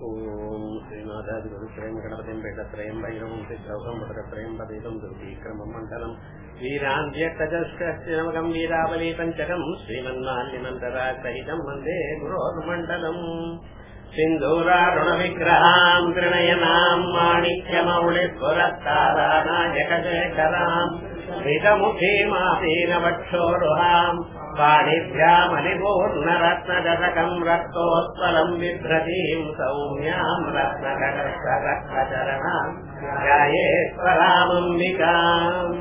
ஓம் ஸ்ரீநாதாதிபதித்ரயம் கணபதிம் பேட்டத்ரயம் வைரவம் சித்தௌகம் பதரத்ரயம் பதேதம் துர்வீக்கிரமம் மண்டலம் வீராந்தியக்கஜஸ்கஸ்தினமகம் வீராவலி பஞ்சகம் ஸ்ரீமன்மால்யமந்தரா சகிதம் வந்தே குரோர்மண்டலம் सिन्दूरारुणविग्रहाम् त्रिणयनाम् माणिक्यमौलिपुरस्तारानायकशेखराम् हृतमुखीमासीनवक्षोरुहाम् पाणिभ्यामलिपूर्णरत्नदशकम् रक्तोत्पलम् बिभ्रतीम् सौम्याम् रत्नकटकरक्तचरणाम् ध्यायेश्वरामम्बिकाम्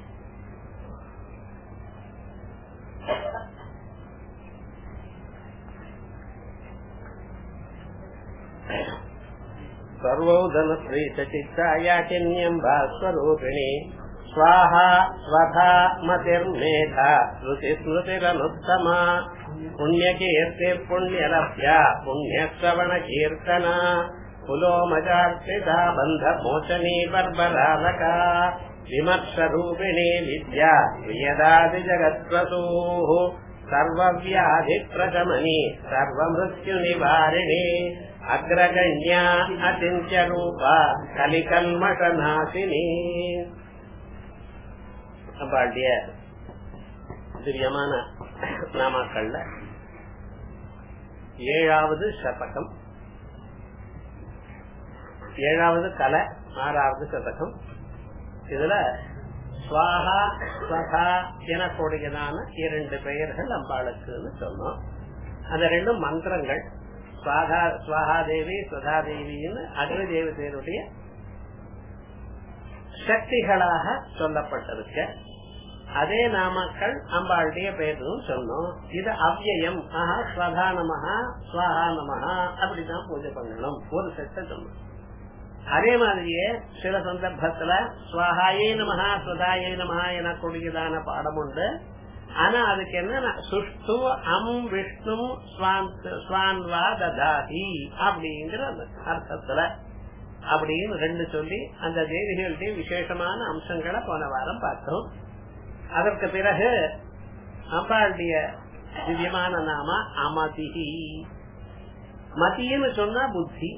सर्वौधनश्रीतचित्तायाचिन्यम् भास्वरूपिणि स्वाहा स्वधा मतिर्मेधा श्रुतिस्मृतिरनुत्तमा पुण्यकीर्तिर्पुण्यलभ्या पुण्यश्रवणकीर्तना कुलोमजार्चिता बन्धमोचनी बर्बरालका विमर्शरूपिणी विद्या प्रियदादिजगत्प्रसूः सर्वव्याधिप्रशमनि सर्वमृत्युनिवारिणि அக்ரகண்யா அச்சிஞ்ச ரூபா கலிகல்மஷநாசினி நம்மளுடைய திவ்யமான நாமாக்கள்ல ஏழாவது சதகம் ஏழாவது கலை ஆறாவது சதகம் இதுல ஸ்வாகா ஸ்வகா எனக்கூடியதான இரண்டு பெயர்கள் அம்பாளுக்குன்னு சொன்னோம் அந்த ரெண்டும் மந்திரங்கள் சுவாகாதேவி சுதாதேவின்னு அக்னி தேவதையினுடைய சக்திகளாக சொல்லப்பட்டிருக்க அதே நாமக்கள் அம்பாளுடைய பெயரும் சொன்னோம் இது அவ்யயம் ஆஹா ஸ்வதா நமஹா ஸ்வஹா நமஹா அப்படிதான் பூஜை பண்ணணும் ஒரு செட்டை சொன்னோம் அதே மாதிரியே சில சந்தர்ப்பத்துல ஸ்வஹாயே நமஹா ஸ்வதாயே நமஹா எனக்கூடியதான பாடம் உண்டு ஆனா அதுக்கு என்ன சுஷ்டு அம் விஷ்ணு ஸ்வான்வா ததாதி அப்படிங்கிற அந்த அர்த்தத்துல அப்படின்னு ரெண்டு சொல்லி அந்த தேவிகளுடைய விசேஷமான அம்சங்களை போன வாரம் பார்த்தோம் அதற்கு பிறகு அம்பாளுடைய திவ்யமான நாம அமதிஹி மதின்னு சொன்னா புத்தி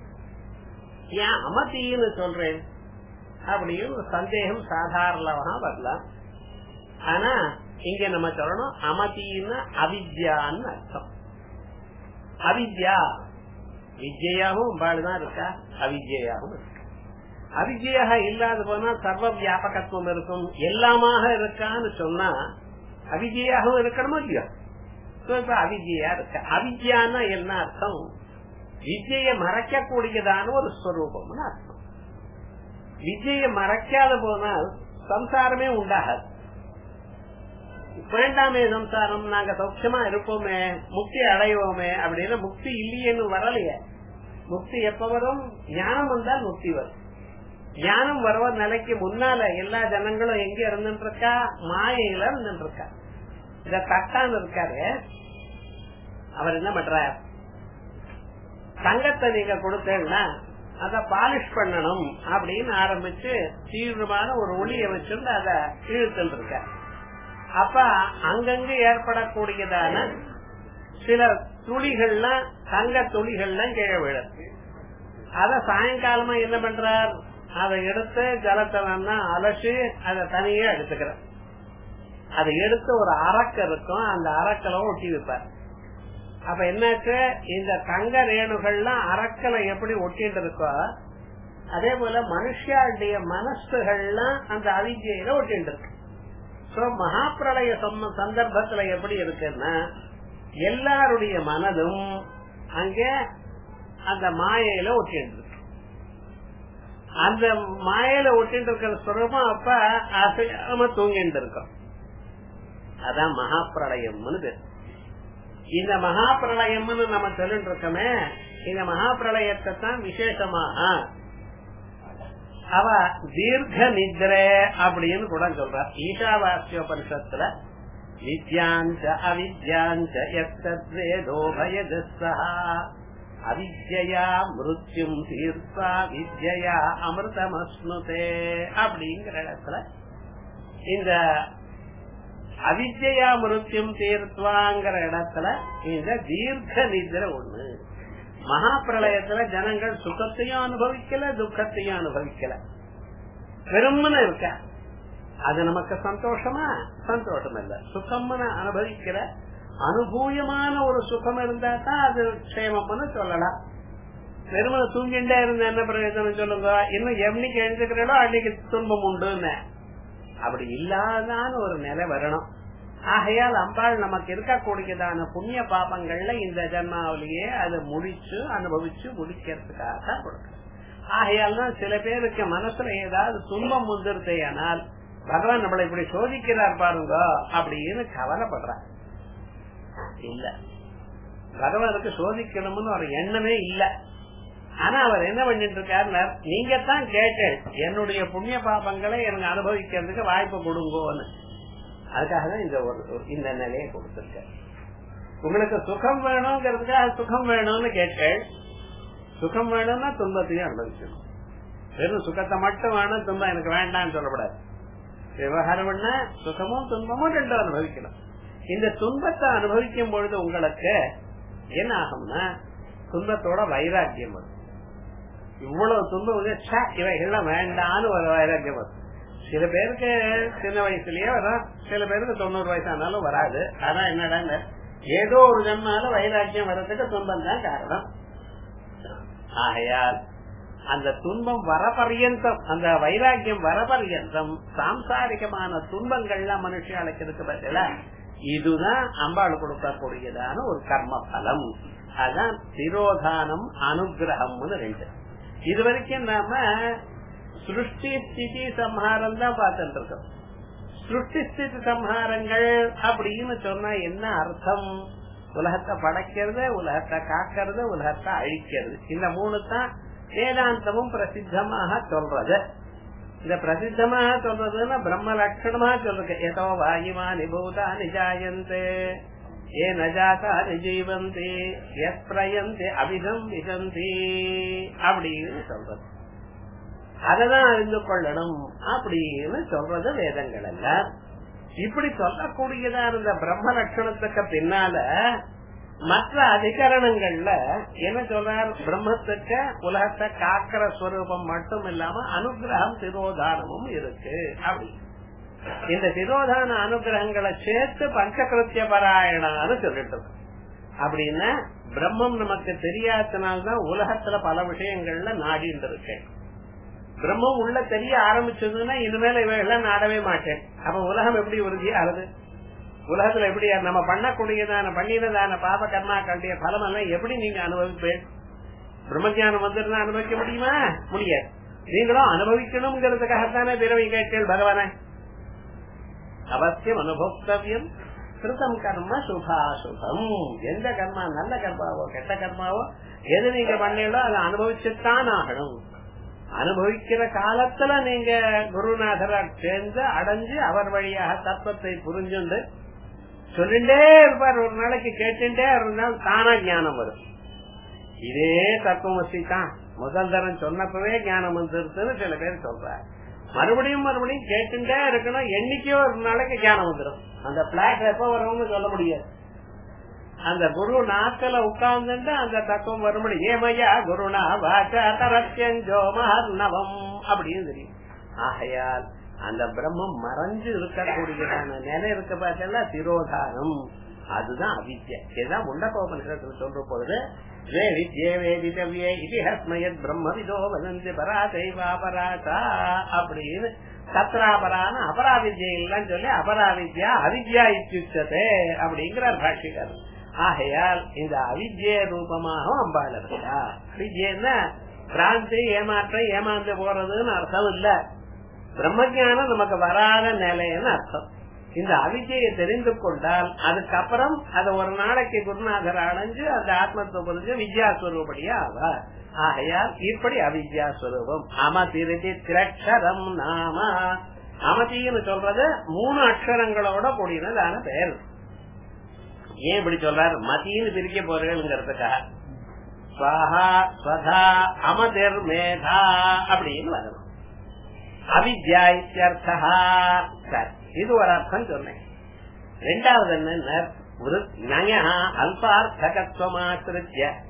ஏன் அமதின்னு சொல்றேன் அப்படின்னு சந்தேகம் சாதாரணமாக வரலாம் ஆனா இங்க நம்ம சொல்லணும் அமதின்னு அவித்யான்னு அர்த்தம் அவித்யா வித்யாவும் பாடுதான் இருக்கா அவித்யாவும் இருக்கு அவித்யாக இல்லாத போனா சர்வ வியாபகத்துவம் இருக்கும் எல்லாமாக இருக்கான்னு சொன்னா அவித்யாகவும் இருக்கணுமோ இல்லையோ இப்ப அவித்யா இருக்க அவித்யான்னா என்ன அர்த்தம் வித்யை மறைக்கக்கூடியதான ஒரு ஸ்வரூபம்னு அர்த்தம் வித்யை மறைக்காத போனால் சம்சாரமே உண்டாகாது வேண்டாமே சம்சாரம் நாங்க சௌக்கியமா இருப்போமே முக்தி அடைவோமே அப்படின்னு முக்தி இல்லையேன்னு வரலையே முக்தி எப்ப வரும் ஞானம் வந்தால் முக்தி வரும் ஞானம் வரவ நிலைக்கு முன்னால எல்லா ஜனங்களும் எங்க இருந்துட்டு இருக்கா மாயையில இருந்துட்டு இருக்கா இந்த தட்டான் இருக்காரு அவர் என்ன பண்றார் தங்கத்தை நீங்க கொடுத்தேன்னா அத பாலிஷ் பண்ணணும் அப்படின்னு ஆரம்பிச்சு தீவிரமான ஒரு ஒளிய வச்சிருந்து அத இழுத்துட்டு இருக்காரு அப்ப அங்கங்க ஏற்படக்கூடியதான சில துளிகள்லாம் தங்க துளிகள்லாம் கீழே விழும் அத சாயங்காலமா என்ன பண்றார் அதை எடுத்து ஜலத்தை வேணா அலசி அதை தனியே எடுத்துக்கிறார் அதை எடுத்து ஒரு அரக்க இருக்கும் அந்த அரக்கலை ஒட்டி வைப்பார் அப்ப என்னாச்சு இந்த தங்க ரேணுகள்லாம் அரக்கலை எப்படி ஒட்டிட்டு இருக்கோ அதே போல மனுஷாளுடைய மனசுகள்லாம் அந்த அவிஜயில ஒட்டிட்டு இருக்கு சோ மகாபிரளய சந்தர்ப்பத்துல எப்படி இருக்குன்னா எல்லாருடைய மனதும் அங்க அந்த மாயையில ஒட்டிட்டு இருக்கு அந்த மாயையில ஒட்டிட்டு இருக்கிற சுரூபம் அப்ப அசையாம தூங்கிட்டு இருக்கும் அதான் மகாபிரளயம்னு பேர் இந்த மகாபிரளயம்னு நம்ம சொல்லிட்டு இருக்கோமே இந்த மகாபிரளயத்தை தான் விசேஷமாக அவ தீர்க்க நித்ரே அப்படின்னு கூட சொல்ற ஈஷாவாசியோபனிஷத்துல வித்யாஞ்ச அவித்யாஞ்ச எத்தேதோபயதா அவித்யா மிருத்யும் தீர்த்தா வித்யா அமிர்தமஸ்னுதே அப்படிங்கிற இடத்துல இந்த அவித்யா மிருத்யும் தீர்த்துவாங்கிற இடத்துல இந்த தீர்க்க நிதிர ஒண்ணு மகா பிரளயத்துல ஜனங்கள் சுகத்தையும் அனுபவிக்கல துக்கத்தையும் அனுபவிக்கல பெருமன இருக்க அது நமக்கு சந்தோஷமா சந்தோஷம் இல்ல சுகம்னு அனுபவிக்கிற அனுபூயமான ஒரு சுகம் இருந்தா தான் அது க்ஷேமம்னு சொல்லலாம் வெறுமனை தூங்கிண்டே இருந்த என்ன பிரயோஜனம் சொல்லுங்க இன்னும் என்னைக்கு எழுந்துக்கிறீங்களோ அன்னைக்கு துன்பம் உண்டுன்னு அப்படி இல்லாதான ஒரு நிலை வரணும் ஆகையால் அம்பாள் நமக்கு இருக்கக்கூடியதான புண்ணிய பாபங்கள்ல இந்த ஜன்மாவிலேயே அதை முடிச்சு அனுபவிச்சு முடிக்கிறதுக்காக தான் கொடுக்க ஆகையால் தான் சில பேருக்கு மனசுல ஏதாவது துன்பம் முந்திருத்தே ஆனால் பகவான் நம்மளை இப்படி சோதிக்கிறார் பாருங்க அப்படின்னு கவலைப்படுறார் இல்ல பகவானுக்கு சோதிக்கணும்னு ஒரு எண்ணமே இல்ல ஆனா அவர் என்ன பண்ணிட்டு இருக்காருன்னா நீங்க தான் கேட்டேன் என்னுடைய புண்ணிய பாபங்களை எனக்கு அனுபவிக்கிறதுக்கு வாய்ப்பு கொடுங்கோன்னு அதுக்காக தான் இந்த ஒரு இந்த நிலையை கொடுத்திருக்க உங்களுக்கு சுகம் வேணுங்கிறதுக்காக சுகம் வேணும்னு கேட்டேன் சுகம் வேணும்னா துன்பத்தையும் அனுபவிக்கணும் வெறும் சுகத்தை மட்டும் வேணும் துன்பம் எனக்கு வேண்டாம்னு சொல்லக்கூடாது விவகாரம் பண்ண சுகமும் துன்பமும் ரெண்டும் அனுபவிக்கணும் இந்த துன்பத்தை அனுபவிக்கும் பொழுது உங்களுக்கு என்ன ஆகும்னா துன்பத்தோட வைராக்கியம் வரும் இவ்வளவு துன்பம் இவைகள்லாம் வேண்டான்னு ஒரு வைராக்கியம் வரும் சில பேருக்கு சின்ன வயசுலயே வரும் சில பேருக்கு தொண்ணூறு வயசு ஆனாலும் வராது ஆனா என்னடா ஏதோ ஒரு ஜன்மால வைராக்கியம் வர்றதுக்கு துன்பம் தான் காரணம் ஆகையால் அந்த துன்பம் வரபரியந்தம் அந்த வைராக்கியம் வரபரியந்தம் சாம்சாரிகமான துன்பங்கள்லாம் மனுஷாளுக்கு இருக்கு பார்த்தல இதுதான் அம்பாள் கொடுக்கக்கூடியதான ஒரு கர்ம பலம் அதான் திரோதானம் அனுகிரகம்னு ரெண்டு இது வரைக்கும் நாம சிருஷ்டி ஸ்திதி சம்ஹாரம் தான் பார்த்துட்டு இருக்கோம் சிருஷ்டி ஸ்திதி சம்ஹாரங்கள் அப்படின்னு சொன்னா என்ன அர்த்தம் உலகத்தை படைக்கிறது உலகத்தை காக்கிறது உலகத்தை அழிக்கிறது இந்த மூணு தான் வேதாந்தமும் பிரசித்தமாக சொல்றது இந்த பிரசித்தமாக சொல்றதுன்னா பிரம்ம லட்சணமா சொல்றது ஏதோ வாயுமா நிபூதா நிஜாயந்தே ஏ நஜாதா நிஜீவந்தி எஸ் பிரயந்தி அபிதம் விதந்தி அப்படின்னு சொல்றது அததான் அறிந்து கொள்ளணும் அப்படின்னு சொல்றது வேதங்கள் எல்லாம் இப்படி சொல்லக்கூடியதா இருந்த பிரம்ம லட்சணத்துக்கு பின்னால மற்ற அதிகரணங்கள்ல என்ன சொல்றார் பிரம்மத்துக்கு உலகத்தை காக்கிற ஸ்வரூபம் மட்டும் இல்லாம அனுகிரகம் திரோதானமும் இருக்கு அப்படி இந்த திரோதான அனுகிரகங்களை சேர்த்து பஞ்சகிருத்திய பராயணான்னு சொல்லிட்டு இருக்கோம் அப்படின்னா பிரம்மம் நமக்கு தெரியாதனால்தான் உலகத்துல பல விஷயங்கள்ல நாடிட்டு இருக்கேன் பிரம்மம் உள்ள தெரிய ஆரம்பிச்சதுன்னா இனிமேல இவைகள்லாம் நாடவே மாட்டேன் அப்ப உலகம் எப்படி உறுதியா ஆகுது உலகத்துல எப்படி நம்ம பண்ணக்கூடியதான பண்ணினதான பாப கர்மாக்களுடைய பலம் எல்லாம் எப்படி நீங்க அனுபவிப்பேன் பிரம்மஜானம் வந்துருந்தா அனுபவிக்க முடியுமா முடியாது நீங்களும் அனுபவிக்கணுங்கிறதுக்காகத்தானே பிறவை கேட்டேன் பகவான அவசியம் அனுபவத்தவியம் கிருத்தம் கர்ம சுபாசுபம் எந்த கர்மா நல்ல கர்மாவோ கெட்ட கர்மாவோ எது நீங்க பண்ணீங்களோ அதை அனுபவிச்சுத்தான் ஆகணும் அனுபவிக்கிற காலத்துல நீங்க குருநாதரா சேர்ந்து அடைஞ்சு அவர் வழியாக தத்துவத்தை புரிஞ்சுண்டு சொல்லிண்டே இருப்பார் ஒரு நாளைக்கு கேட்டுட்டே இருந்தால் தானா ஞானம் வரும் இதே தத்துவமசி தான் முதல் தரம் சொன்னப்பவே ஞானம் வந்துருச்சுன்னு சில பேர் சொல்றாரு மறுபடியும் மறுபடியும் கேட்டுட்டே இருக்கணும் என்னைக்கோ ஒரு நாளைக்கு ஞானம் வந்துடும் அந்த பிளாட் எப்ப வரும்னு சொல்ல முடியாது அந்த குரு நாக்கல உட்கார்ந்துட்டு அந்த தத்துவம் வரும்படி ஏமையா குருனா வாச்சோ மகர்ணவம் அப்படின்னு தெரியும் ஆகையால் அந்த பிரம்மம் மறைஞ்சு இருக்கக்கூடியதான நிலை இருக்க பார்த்தா திரோதானம் அதுதான் அவித்யா இதுதான் முண்டகோபனிஷத்துல சொல்ற பொழுது வே வித்யே வேதிதவ்யே இதிஹஸ்மயத் பிரம்மவிதோ வதந்தி பராசைவா பராசா அப்படின்னு சத்ராபரான அபராவித்யா இல்லைன்னு சொல்லி அபராவித்யா அவித்யா இத்தியுச்சதே அப்படிங்கிறார் பாஷிகர் ஆகையால் இந்த அவித்ய ரூபமாக அம்பாள் இருக்கா அவித்யன்னா பிராந்தி ஏமாற்ற ஏமாந்து போறதுன்னு அர்த்தம் இல்ல பிரம்மஜானம் நமக்கு வராத நிலைன்னு அர்த்தம் இந்த அவிஜயை தெரிந்து கொண்டால் அதுக்கப்புறம் அது ஒரு நாளைக்கு குருநாதர் அடைஞ்சு அந்த ஆத்மத்தை புரிஞ்சு வித்யாஸ்வரூபடியா ஆவார் ஆகையால் இப்படி அவித்யாஸ்வரூபம் அமதிருதி திரட்சரம் நாம அமதின்னு சொல்றது மூணு அக்ஷரங்களோட கூடியதான பெயர் ஏன் இப்படி சொல்றாரு மதின்னு பிரிக்க போறீங்கிறதுக்காக ஸ்வஹா ஸ்வதா அமதிர் மேதா அப்படின்னு வரணும் அவித்யா இத்தியர்த்தா சரி இது ஒரு அர்த்தம் சொன்னேன் ரெண்டாவது என்ன ஒரு நய அல்பார்த்தகத்துவமாத்திருத்திய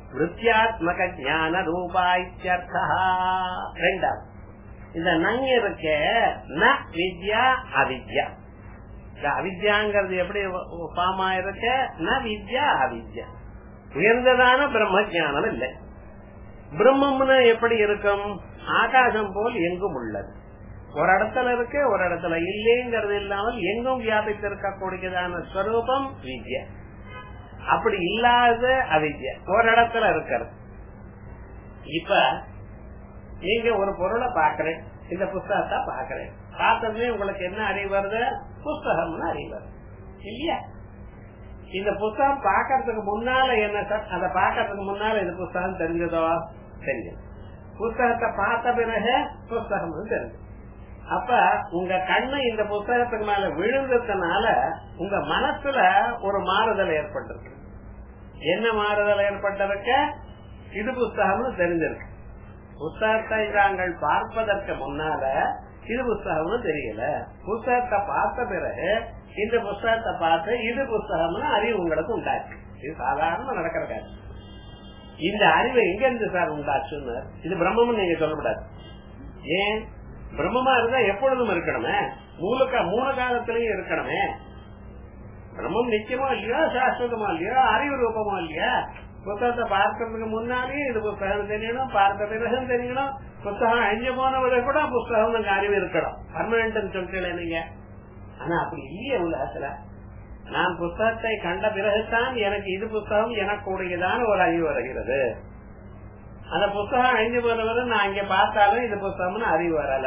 விருத்தியாத்மக ஞான ரூபாய்த்தா ரெண்டாவது இந்த நங் இருக்க ந வித்யா அவித்யா இந்த அவித்யாங்கிறது எப்படி பாமா இருக்க ந வித்யா அவித்யா உயர்ந்ததான பிரம்ம ஜானம் இல்லை பிரம்மம்னு எப்படி இருக்கும் ஆகாசம் போல் எங்கும் உள்ளது ஒரு இடத்துல இருக்கு ஒரு இடத்துல இல்லைங்கிறது இல்லாமல் எங்கும் வியாபித்து இருக்கக்கூடியதான ஸ்வரூபம் வித்யா அப்படி இல்லாத அவித்யா ஒரு இடத்துல இருக்கிறது இப்ப நீங்க ஒரு பொருளை பாக்குறேன் இந்த புஸ்தகத்தை பாக்குறேன் பார்த்ததுமே உங்களுக்கு என்ன அறிவு வருது புஸ்தகம்னு அறிவு வருது இல்லையா இந்த புஸ்தகம் பாக்கிறதுக்கு முன்னால என்ன சார் அதை பாக்கிறதுக்கு முன்னால இந்த புஸ்தகம் தெரிஞ்சதோ தெரிஞ்சது புஸ்தகத்தை பார்த்த பிறகு புஸ்தகம் தெரிஞ்சது அப்ப உங்க கண்ணு இந்த புஸ்தகத்துக்கு மேல விழுந்ததுனால உங்க மனசுல ஒரு மாறுதல் ஏற்பட்டிருக்கு என்ன மாறுதல் ஏற்பட்டிருக்க இது புஸ்தகம்னு தெரிஞ்சிருக்கு புஸ்தகத்தை நாங்கள் பார்ப்பதற்கு முன்னால இது புஸ்தகம்னு தெரியல புஸ்தகத்தை பார்த்த பிறகு இந்த புஸ்தகத்தை பார்த்து இது புஸ்தகம்னு அறிவு உங்களுக்கு உண்டாச்சு இது சாதாரணமா நடக்கிற காட்சி இந்த அறிவு எங்க இருந்து சார் உண்டாச்சுன்னு இது பிரம்மம்னு நீங்க சொல்லக்கூடாது ஏன் பிரம்மமா இருந்தா எப்பொழுதும் இருக்கணுமே மூலக்க மூல காலத்திலயும் இருக்கணுமே பிரம்மம் நிச்சயமா இல்லையா சாஸ்வதமா இல்லையா அறிவு ரூபமா இல்லையா புத்தகத்தை பார்க்கறதுக்கு முன்னாலே இது புத்தகம் தெரியணும் பார்த்த பிறகும் தெரியணும் புத்தகம் அழிஞ்சு போனவரை கூட புத்தகம் நமக்கு அறிவு இருக்கணும் பர்மனன்ட் சொல்றீங்க நீங்க ஆனா அப்படி இல்லையே உலகத்துல நான் புத்தகத்தை கண்ட பிறகுதான் எனக்கு இது புத்தகம் எனக்குடையதான ஒரு அறிவு வருகிறது அந்த புத்தகம் அழிஞ்சு போனவரை நான் இங்க பார்த்தாலும் இது புத்தகம்னு அறிவு வரல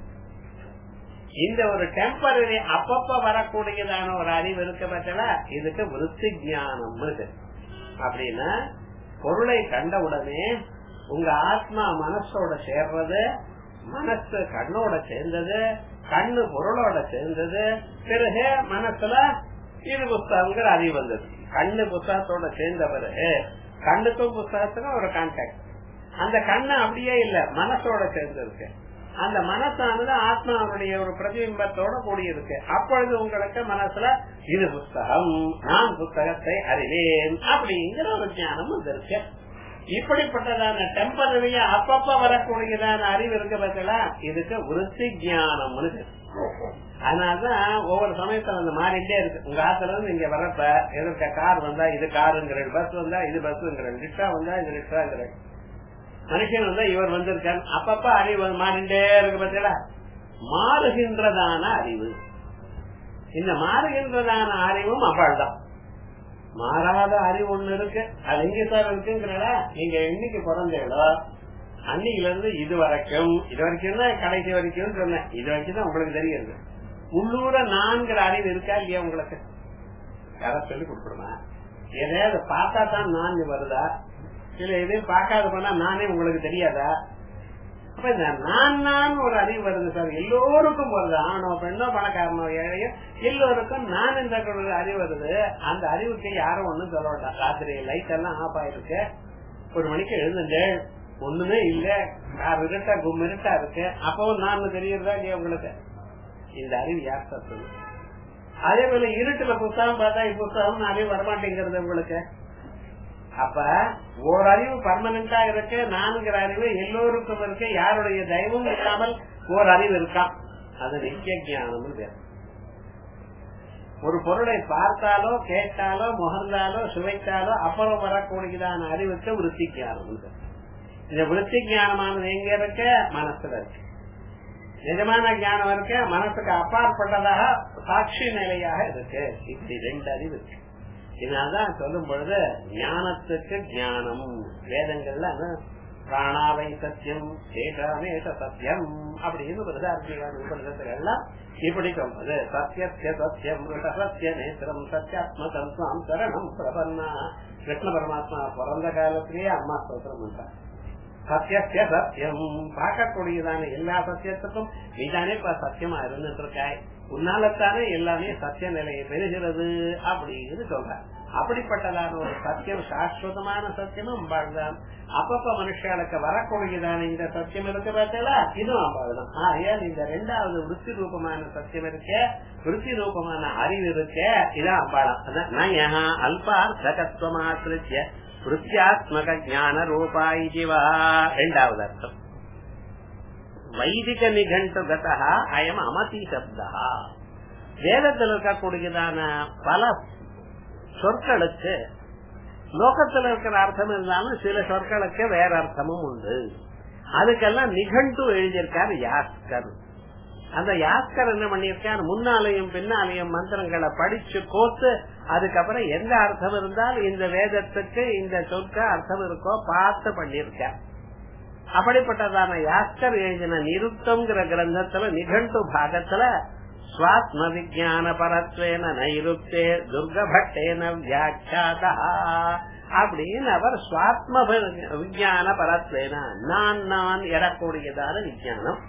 இந்த ஒரு டெம்பரரி அப்பப்ப வரக்கூடியதான ஒரு அறிவு இருக்க பட்சல இதுக்கு விருத்தி ஜானம் அப்படின்னா பொருளை கண்ட உடனே உங்க ஆத்மா மனசோட சேர்றது மனசு கண்ணோட சேர்ந்தது கண்ணு பொருளோட சேர்ந்தது பிறகு மனசுல இது புஸ்தகங்கிற அறிவு வந்தது கண்ணு புஸ்தகத்தோட சேர்ந்த பிறகு கண்ணுக்கும் புஸ்தகத்துக்கும் ஒரு கான்டாக்ட் அந்த கண்ணு அப்படியே இல்ல மனசோட சேர்ந்திருக்கு அந்த மனசானது ஆத்மாவுடைய ஒரு பிரதிபிம்பத்தோட கூடியிருக்கு அப்பொழுது உங்களுக்கு மனசுல இது புஸ்தகம் நான் புஸ்தகத்தை அறிவேன் அப்படிங்கிற ஒரு ஞானம் வந்திருக்கு இப்படிப்பட்டதான டெம்பரரியா அப்பப்ப வரக்கூடியதான அறிவு இருக்க பத்தில இதுக்கு விருத்தி ஜானம் அதனாலதான் ஒவ்வொரு சமயத்துல அந்த மாறிட்டே இருக்கு உங்க ஆத்துல இருந்து இங்க வரப்ப எதிர்க்க கார் வந்தா இது காருங்கிற பஸ் வந்தா இது பஸ்ங்கிற ரிக்ஷா வந்தா இது ரிக்ஷாங்கிற மனுஷன் வந்தா இவர் வந்திருக்கார் அப்பப்ப அறிவு மாறிண்டே இருக்கு பார்த்தீங்களா மாறுகின்றதான அறிவு இந்த மாறுகின்றதான அறிவும் அப்பாள் தான் மாறாத அறிவு ஒண்ணு இருக்கு அது எங்க சார் இருக்குங்கிறத நீங்க என்னைக்கு பிறந்தீங்களோ அன்னைக்குல இருந்து இது வரைக்கும் இது வரைக்கும் தான் கடைசி வரைக்கும் சொன்னேன் இது வரைக்கும் தான் உங்களுக்கு தெரியுது உள்ளூர நான்கிற அறிவு இருக்கா இல்லையா உங்களுக்கு யாரா சொல்லி கொடுக்கணுமா எதையாவது பார்த்தா தான் நான் வருதா இல்ல எதையும் பார்க்காத போனா நானே உங்களுக்கு தெரியாதா அப்ப இந்த நான் நான் ஒரு அறிவு வருது சார் எல்லோருக்கும் வருது ஆணோ பெண்ணோ பணக்காரனோ ஏழையோ எல்லோருக்கும் நான் என்ற ஒரு அறிவு வருது அந்த அறிவுக்கு யாரும் ஒண்ணும் சொல்ல வேண்டாம் ராத்திரி லைட் எல்லாம் ஆஃப் ஆயிருக்கு ஒரு மணிக்கு எழுந்துட்டேன் ஒண்ணுமே இல்ல கார் இருட்டா கும் இருட்டா இருக்கு அப்பவும் நான் தெரியுறதா இல்லையா உங்களுக்கு இந்த அறிவு யார் சார் சொல்லு அதே போல இருட்டுல புத்தகம் பார்த்தா புத்தகம் அறிவு வரமாட்டேங்கிறது உங்களுக்கு அப்ப ஒரு அறிவு பர்மனண்டா இருக்கு நான்கிற அறிவு எல்லோருக்கும் இருக்கு யாருடைய தயவும் இல்லாமல் ஒரு அறிவு இருக்கான் அது நித்திய ஜானம் பேர் ஒரு பொருளை பார்த்தாலோ கேட்டாலோ முகர்ந்தாலோ சுவைத்தாலோ அப்புறம் வரக்கூடியதான அறிவுக்கு விருத்தி ஜானம் இந்த விருத்தி ஜானமானது எங்க இருக்கு மனசுல இருக்கு நிஜமான ஞானம் இருக்கு மனசுக்கு அப்பாற்பட்டதாக சாட்சி நிலையாக இருக்கு இப்படி ரெண்டு அறிவு இருக்கு இதனால்தான் சொல்லும் பொழுது ஞானத்துக்கு ஞானம் வேதங்கள்ல பிராணாவை சத்தியம் சேஷாமேஷ சத்தியம் அப்படின்னு உபனிஷத்துகள்லாம் இப்படி சொல்றது சத்தியத்திய சத்தியம் சத்திய நேத்திரம் சத்தியாத்மகம் சுவாம் சரணம் பிரபன்னா கிருஷ்ண பரமாத்மா பிறந்த காலத்திலேயே அம்மா ஸ்தோத்திரம் பண்றாங்க சத்தியத்திய சத்தியம் பார்க்கக்கூடியதான எல்லா சத்தியத்துக்கும் நீதானே இப்ப சத்தியமா இருந்துட்டு இருக்காய் உன்னாலத்தானே எல்லாமே சத்திய நிலையை பெறுகிறது அப்படின்னு சொல்ற அப்படிப்பட்டதான ஒரு சத்தியம் சாஸ்வதமான சத்தியமும் அம்பாள்தான் அப்பப்ப மனுஷாளுக்கு வரக்கூடியதான இந்த சத்தியம் இருக்கு பார்த்தா இதுவும் அம்பாள்தான் ஆகையால் இந்த ரெண்டாவது விருத்தி ரூபமான சத்தியம் இருக்க விருத்தி ரூபமான அறிவு இருக்க இதான் அம்பாளம் அதான் அல்பார்த்தகத்துவமாசிரிய விருத்தியாத்மக ஞான ரூபா இதுவா ரெண்டாவது அர்த்தம் வைதிக நிகண்டு கதா அயம் அமதி சப்தா வேதத்தில் இருக்கக்கூடியதான பல சொற்களுக்கு லோகத்தில் இருக்கிற அர்த்தம் இருந்தாலும் சில சொற்களுக்கு வேற அர்த்தமும் உண்டு அதுக்கெல்லாம் நிகண்டு எழுதியிருக்காரு யாஸ்கர் அந்த யாஸ்கர் என்ன பண்ணிருக்கார் முன்னாலையும் பின்னாலையும் மந்திரங்களை படிச்சு கோத்து அதுக்கப்புறம் எந்த அர்த்தம் இருந்தால் இந்த வேதத்துக்கு இந்த சொற்க அர்த்தம் இருக்கோ பார்த்து பண்ணிருக்கார் அப்படிப்பட்டதான யாஸ்கர் எழுதின நிருத்தம்ங்கிற கிரந்தத்துல நிகண்டு பாகத்துல சுவாத்ம விஜான பரத்வேன நைருப்தே துர்க பட்டேன வியாக்கியாதா அப்படின்னு அவர் சுவாத்ம விஜான பரத்வேன நான் நான் எறக்கூடியதான விஜயானம்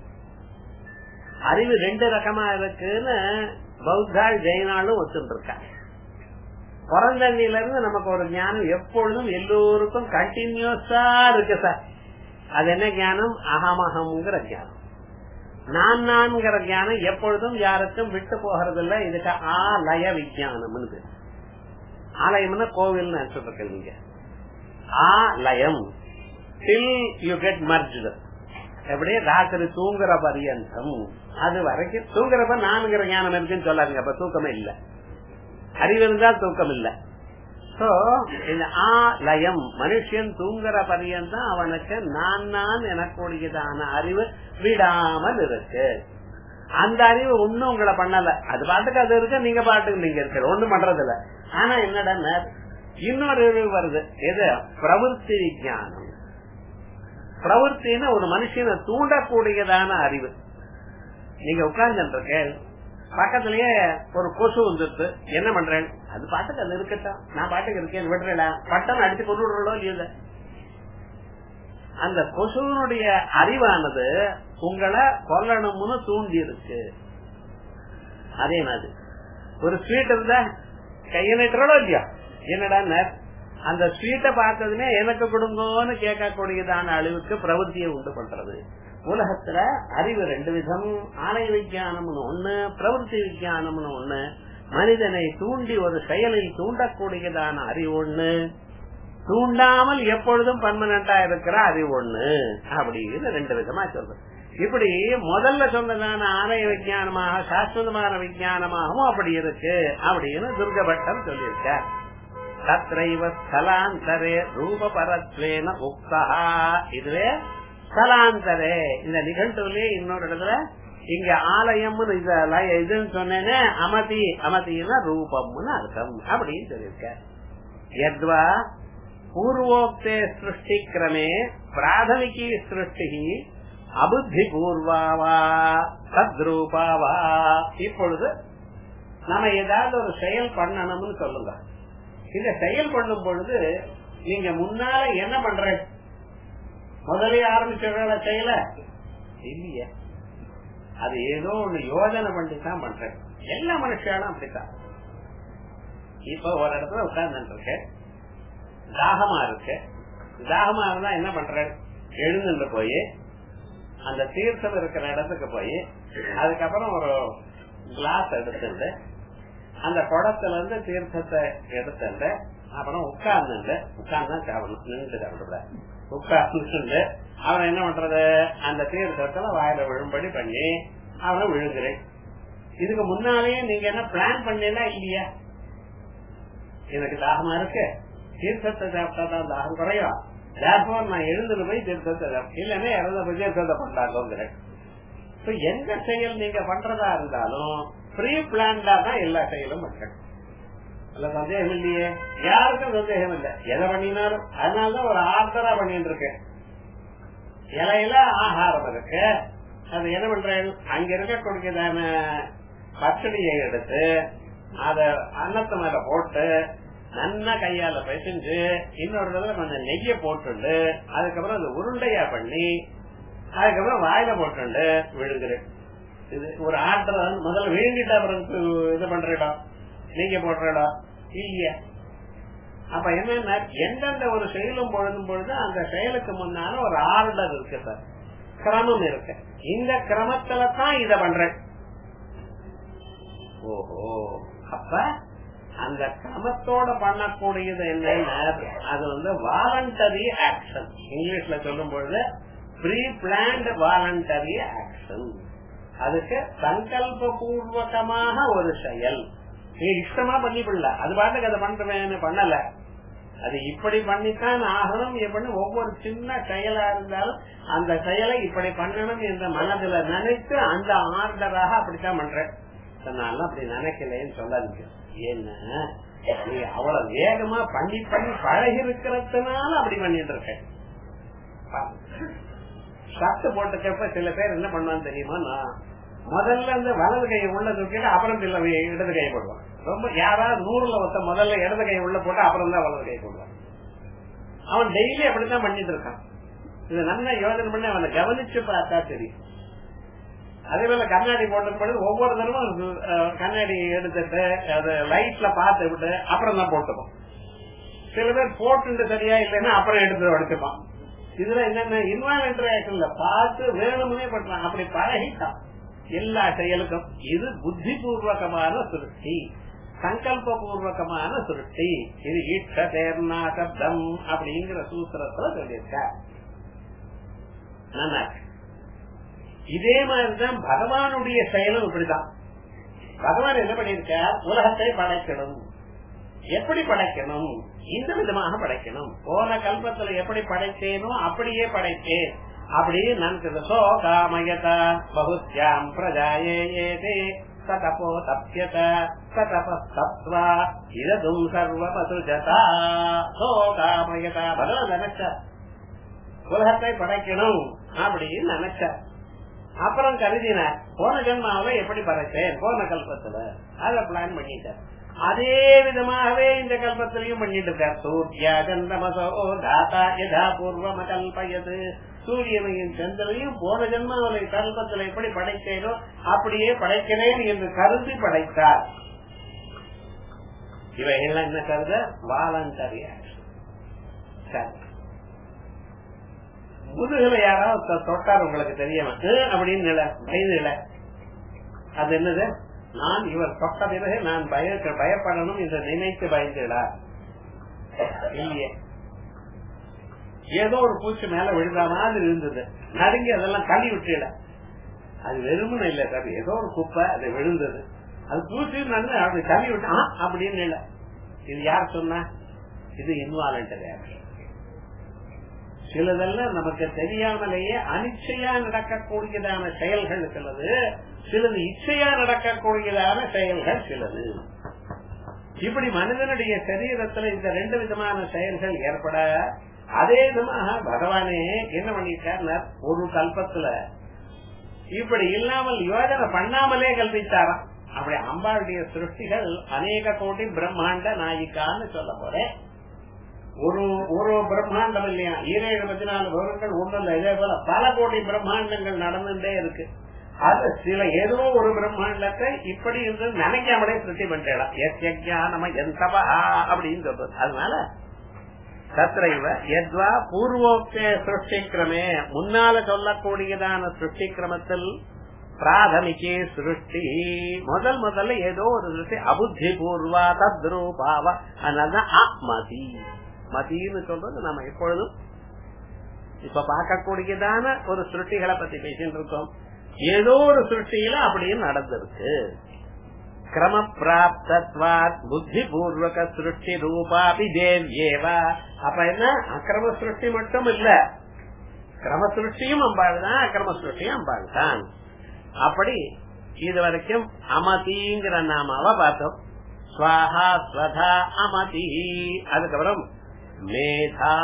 அறிவு ரெண்டு ரகமா இருக்குன்னு பௌத்தாள் ஜெயினாலும் ஒத்துட்டு இருக்காங்க பிறந்தண்ணில இருந்து நமக்கு ஒரு ஞானம் எப்பொழுதும் எல்லோருக்கும் கண்டினியூஸா இருக்கு சார் அது என்ன ஞானம் அகமகம்ங்கிற ஞானம் நான் நான்கிற ஞானம் எப்பொழுதும் யாருக்கும் விட்டு போகிறது இல்ல இதுக்கு ஆலய விஜயானம்னு பேர் ஆலயம்னா கோவில் சொல்றேன் நீங்க ஆலயம் டில் யூ கெட் மர்ஜ் எப்படி ராத்திரி தூங்குற பரியந்தம் அது வரைக்கும் தூங்குறப்ப நான்கிற ஞானம் இருக்குன்னு சொல்லாதீங்க அப்ப தூக்கமே இல்ல அறிவு இருந்தால் தூக்கம் இல்ல சோ இந்த ஆ லயம் மனுஷன் தூங்குற பரியந்தம் அவனுக்கு நான் நான் எனக்கூடியதான அறிவு விடாமல் இருக்கு அந்த அறிவு ஒண்ணும் உங்களை பண்ணல அது பாட்டுக்கு அது இருக்கு நீங்க பாட்டுக்கு நீங்க இருக்கிற ஒண்ணும் பண்றது இல்ல ஆனா என்னடா இன்னொரு அறிவு வருது எது பிரவருத்தி விஜயானம் பிரவருத்தின்னு ஒரு மனுஷனை தூண்டக்கூடியதான அறிவு நீங்க உட்கார்ந்து இருக்கேன் பக்கத்திலேயே ஒரு கொசு வந்துருது என்ன பண்றேன் அது பாட்டுக்கு அது இருக்கட்டும் நான் பாட்டுக்கு இருக்கேன் விடுறேன் பட்டம் அடிச்சு கொண்டு விடுறோம் இல்லையா அந்த கொசுனுடைய அறிவானது உங்களை கொல்லணும்னு தூண்டி இருக்கு அதே மாதிரி ஒரு ஸ்வீட் இருந்தா கைய நட்டுறோம் இல்லையா என்னடா அந்த ஸ்வீட்டை பார்த்ததுமே எனக்கு கொடுங்கன்னு கேட்கக்கூடியதான அளவுக்கு பிரவൃத்தியை உண்டு பண்றது உலகத்துல அறிவு ரெண்டு விதம் ஆலய விஜயானம்னு ஒண்ணு பிரவருத்தி விஜயானம்னு ஒண்ணு மனிதனை தூண்டி ஒரு செயலில் தூண்டக்கூடியதான அறிவு ஒண்ணு தூண்டாமல் எப்பொழுதும் பர்மனண்டா இருக்கிற அறிவு ஒண்ணு அப்படின்னு ரெண்டு விதமா சொல்றது இப்படி முதல்ல சொன்னதான ஆலய விஜயானமாக சாஸ்வதமான விஜயானமாகவும் அப்படி இருக்கு அப்படின்னு துர்கபட்டம் சொல்லியிருக்கார் தத்ரைவ ஸ்தலாந்தரே ரூபபரத்வேன உக்தா இதுவே ஸ்தலாந்தரே இந்த நிகழ்வுலயே இன்னொரு இடத்துல இங்க ஆலயம்னு இதுன்னு சொன்னேன்னு அமதி அமதினா ரூபம்னு அர்த்தம் அப்படின்னு சொல்லியிருக்க யத்வா பூர்வோக்தே சிருஷ்டி கிரமே பிராதமிகி சிருஷ்டி அபுத்தி பூர்வாவா தத்ரூபாவா இப்பொழுது நம்ம ஏதாவது ஒரு செயல் பண்ணணும்னு சொல்லுங்க இந்த செயல் பண்ணும் பொழுது நீங்க முன்னால என்ன பண்ற முதலே ஆரம்பிச்ச செயல இல்லையே அது ஏதோ ஒண்ணு யோஜனை பண்ணி தான் பண்றேன் எல்லா மனுஷனும் அப்படித்தான் இப்ப ஒரு இடத்துல உட்கார்ந்து இருக்க தாகமா இருக்கு தாகமா இருந்தா என்ன பண்ற எழுந்துட்டு போய் அந்த தீர்த்தம் இருக்கிற இடத்துக்கு போய் அதுக்கப்புறம் ஒரு கிளாஸ் எடுத்துட்டு அந்த குடத்துல இருந்து தீர்த்தத்தை எடுத்துட்டு அப்புறம் உட்கார்ந்து உட்கார்ந்து சாப்பிடணும் நின்று சாப்பிடக்கூடாது உட்கார்ந்து அவன் என்ன பண்றது அந்த தீர்த்தத்துல வாயில விழும்படி பண்ணி அவனை விழுங்குறேன் இதுக்கு முன்னாலேயே நீங்க என்ன பிளான் பண்ணலாம் இல்லையா எனக்கு தாகமா இருக்கு தீர்த்தத்தை சாப்பிட்டா தான் தாகம் குறையும் தேர்ஃபோர் நான் எழுந்துட்டு போய் தீர்த்தத்தை இல்லன்னா இறந்த போய் தீர்த்தத்தை பண்ணாங்கிறேன் எந்த செயல் நீங்க பண்றதா இருந்தாலும் ப்ரீ பிளான்டா தான் எல்லா செயலும் பண்றேன் இல்ல சந்தேகம் இல்லையே யாருக்கும் சந்தேகம் இல்ல எதை பண்ணினாலும் அதனாலதான் ஒரு ஆர்டரா பண்ணிட்டு இருக்கேன் இலையில ஆகாரம் இருக்கு அது என்ன பண்றேன் அங்க இருக்கக்கூடியதான பச்சடியை எடுத்து அத அன்னத்து மேல போட்டு நல்லா கையால பிசைஞ்சு இன்னொரு இடத்துல கொஞ்சம் நெய்ய போட்டுண்டு அதுக்கப்புறம் அது உருண்டையா பண்ணி அதுக்கப்புறம் வாயில போட்டுண்டு விழுங்குறேன் இது ஒரு ஆர்டர் முதல்ல விழுங்கிட்ட அப்புறம் இது பண்ற இடம் நீங்க போடுற இடம் இல்லையா அப்ப என்னன்னா எந்தெந்த ஒரு செயலும் பொழுதும் பொழுது அந்த செயலுக்கு முன்னால ஒரு ஆர்டர் இருக்கு சார் கிரமம் இருக்கு இந்த கிரமத்துல தான் இத பண்றேன் ஓஹோ அப்ப அந்த கிரமத்தோட பண்ணக்கூடியது என்னன்னா அது வந்து வாலண்டரி ஆக்ஷன் இங்கிலீஷ்ல சொல்லும் பொழுது ப்ரீ பிளான்ட் வாலண்டரி ஆக்ஷன் அதுக்கு சங்கல்ப பூர்வகமாக ஒரு செயல் நீ இஷ்டமா பண்ணிவிடல அது பாட்டுக்கு அதை பண்றேன்னு பண்ணல அது இப்படி பண்ணித்தான் ஆகணும் எப்படி ஒவ்வொரு சின்ன செயலா இருந்தாலும் அந்த செயலை இப்படி பண்ணணும் என்ற மனதுல நினைத்து அந்த ஆர்டராக அப்படித்தான் பண்றேன் நான் அப்படி நினைக்கலன்னு சொல்லாதீங்க ஏன்னா நீ அவ்வளவு வேகமா பண்ணி பண்ணி பழகி இருக்கிறதுனால அப்படி பண்ணிட்டு இருக்கேன் ஷர்ட் போட்டுக்கப்ப சில பேர் என்ன பண்ணுவான்னு தெரியுமா நான் முதல்ல இந்த வலது கையை உள்ள தூக்கிட்டு அப்புறம் சில இடது கையை போடுவான் ரொம்ப யாராவது நூறுல ஒருத்த முதல்ல இடது கையை உள்ள போட்டு அப்புறம் தான் வலது கையை போடுவான் அவன் டெய்லி அப்படித்தான் பண்ணிட்டு இருக்கான் இது நல்லா யோசனை பண்ணி அவனை கவனிச்சு பார்த்தா தெரியும் அதே போல கண்ணாடி போட்டு ஒவ்வொரு தடவும் கண்ணாடி எடுத்துட்டு அது லைட்ல பார்த்து விட்டு அப்புறம் தான் போட்டுப்போம் சில பேர் போட்டு சரியா இல்லைன்னா அப்புறம் எடுத்து உடைச்சுப்பான் இதுல என்னென்ன இன்வால்மெண்ட் பார்த்து வேணும்னே பண்றான் அப்படி பழகிட்டான் எல்லா செயலுக்கும் இது புத்தி பூர்வகமான சுருட்டி சங்கல்ப பூர்வகமான சுருட்டி இது ஈட்ட தேர்னா சப்தம் அப்படிங்கிற சூத்திரத்துல சொல்லியிருக்க இதே மாதிரிதான் பகவானுடைய செயலும் இப்படிதான் பகவான் என்ன பண்ணிருக்க உலகத்தை படைக்கணும் எப்படி படைக்கணும் இந்த விதமாக படைக்கணும் போன கல்பத்துல எப்படி படைத்தேனோ அப்படியே படைத்தேன் அப்படி நான் சோ காமயதா பகுத்யாம் பிரஜாயே சதபோ தப்யத சதபஸ்தப்வா இததும் சர்வமசுஜதா சோ காமயதா பகவான் நினைச்ச உலகத்தை படைக்கணும் அப்படின்னு நினைச்ச அப்புறம் கருதினார் போன ஜென்மாவில எப்படி படைத்தேன் போன கல்பத்துல அத பிளான் பண்ணிட்டார் அதே விதமாகவே இந்த கல்பத்திலையும் பண்ணிட்டு இருக்கார் சூர்யா சந்திரமசோ தாத்தா யதா பூர்வம கல்பயது சூரியனையும் சந்திரனையும் போன ஜென்மாவிலை கல்பத்தில் எப்படி படைத்தேனோ அப்படியே படைக்கிறேன் என்று கருதி படைத்தார் இவைகள்லாம் என்ன கருத வாலண்டரி சரி முதுகுல யாராவது தொட்டார் உங்களுக்கு தெரியாம அப்படின்னு நில பயந்து நில அது என்னது நான் இவர் தொட்ட பிறகு நான் பய பயப்படணும் என்று நினைத்து பயந்துடா இல்லையே ஏதோ ஒரு பூச்சி மேல விழுந்த மாதிரி இருந்தது நடுங்கி அதெல்லாம் தள்ளி விட்டுல அது வெறுமனு இல்ல சார் ஏதோ ஒரு குப்பை அது விழுந்தது அது பூச்சி நடந்து அப்படி தள்ளி விட்டா அப்படின்னு இல்ல இது யார் சொன்னா இது இன்வாலண்டரி ஆக்ஷன் சிலதெல்லாம் நமக்கு தெரியாமலேயே அனிச்சையா நடக்கக்கூடியதான செயல்கள் சிலது சிலது இச்சையா நடக்கக்கூடியதான செயல்கள் சிலது இப்படி மனிதனுடைய சரீரத்துல இந்த ரெண்டு விதமான செயல்கள் ஏற்பட அதே விதமாக பகவானே என்ன பண்ணிட்டார் ஒரு கல்பத்துல இப்படி இல்லாமல் யோஜனை பண்ணாமலே கல்பித்தாராம் அப்படி அம்பாளுடைய சிருஷ்டிகள் அநேக கோடி பிரம்மாண்ட நாயிக்கான்னு சொல்ல போறேன் ஒரு ஒரு பிரம்மாண்டம் இல்லையா ஈரேழு பதினாலு வருடங்கள் ஒண்ணு இல்ல இதே போல பல கோடி பிரம்மாண்டங்கள் நடந்துட்டே இருக்கு அது சில ஏதோ ஒரு பிரம்மாண்டத்தை இப்படி இருந்து நினைக்காமலே சிருஷ்டி பண்ணிடலாம் நம்ம எந்தவா அப்படின்னு சொல்றது அதனால தத்ரைவ எத்வா பூர்வோக்தே சிருஷ்டிக்கிரமே முன்னால சொல்லக்கூடியதான சிருஷ்டிக்கிரமத்தில் பிராதமிகே சிருஷ்டி முதல் முதல்ல ஏதோ ஒரு சிருஷ்டி அபுத்தி பூர்வா தத்ரூபாவ அதனாலதான் ஆத்மதி மதின்னு சொல்றது நம்ம எப்பொழுதும் இப்ப பார்க்கக்கூடியதான ஒரு சிருஷ்டிகளை பத்தி பேசிட்டு இருக்கோம் ஏதோ ஒரு சிருஷ்டியில அப்படியே நடந்திருக்கு கிரம பிராப்தத்வாத் புத்தி பூர்வக சிருஷ்டி ரூபாபி தேவ்யேவா அப்ப என்ன அக்கிரம சிருஷ்டி மட்டும் இல்ல கிரம சிருஷ்டியும் அம்பாள் தான் அக்கிரம சிருஷ்டியும் அம்பாள் தான் அப்படி இது வரைக்கும் அமதிங்கிற நாமாவ பார்த்தோம் ஸ்வாஹா ஸ்வதா அமதி அதுக்கப்புறம் மேதா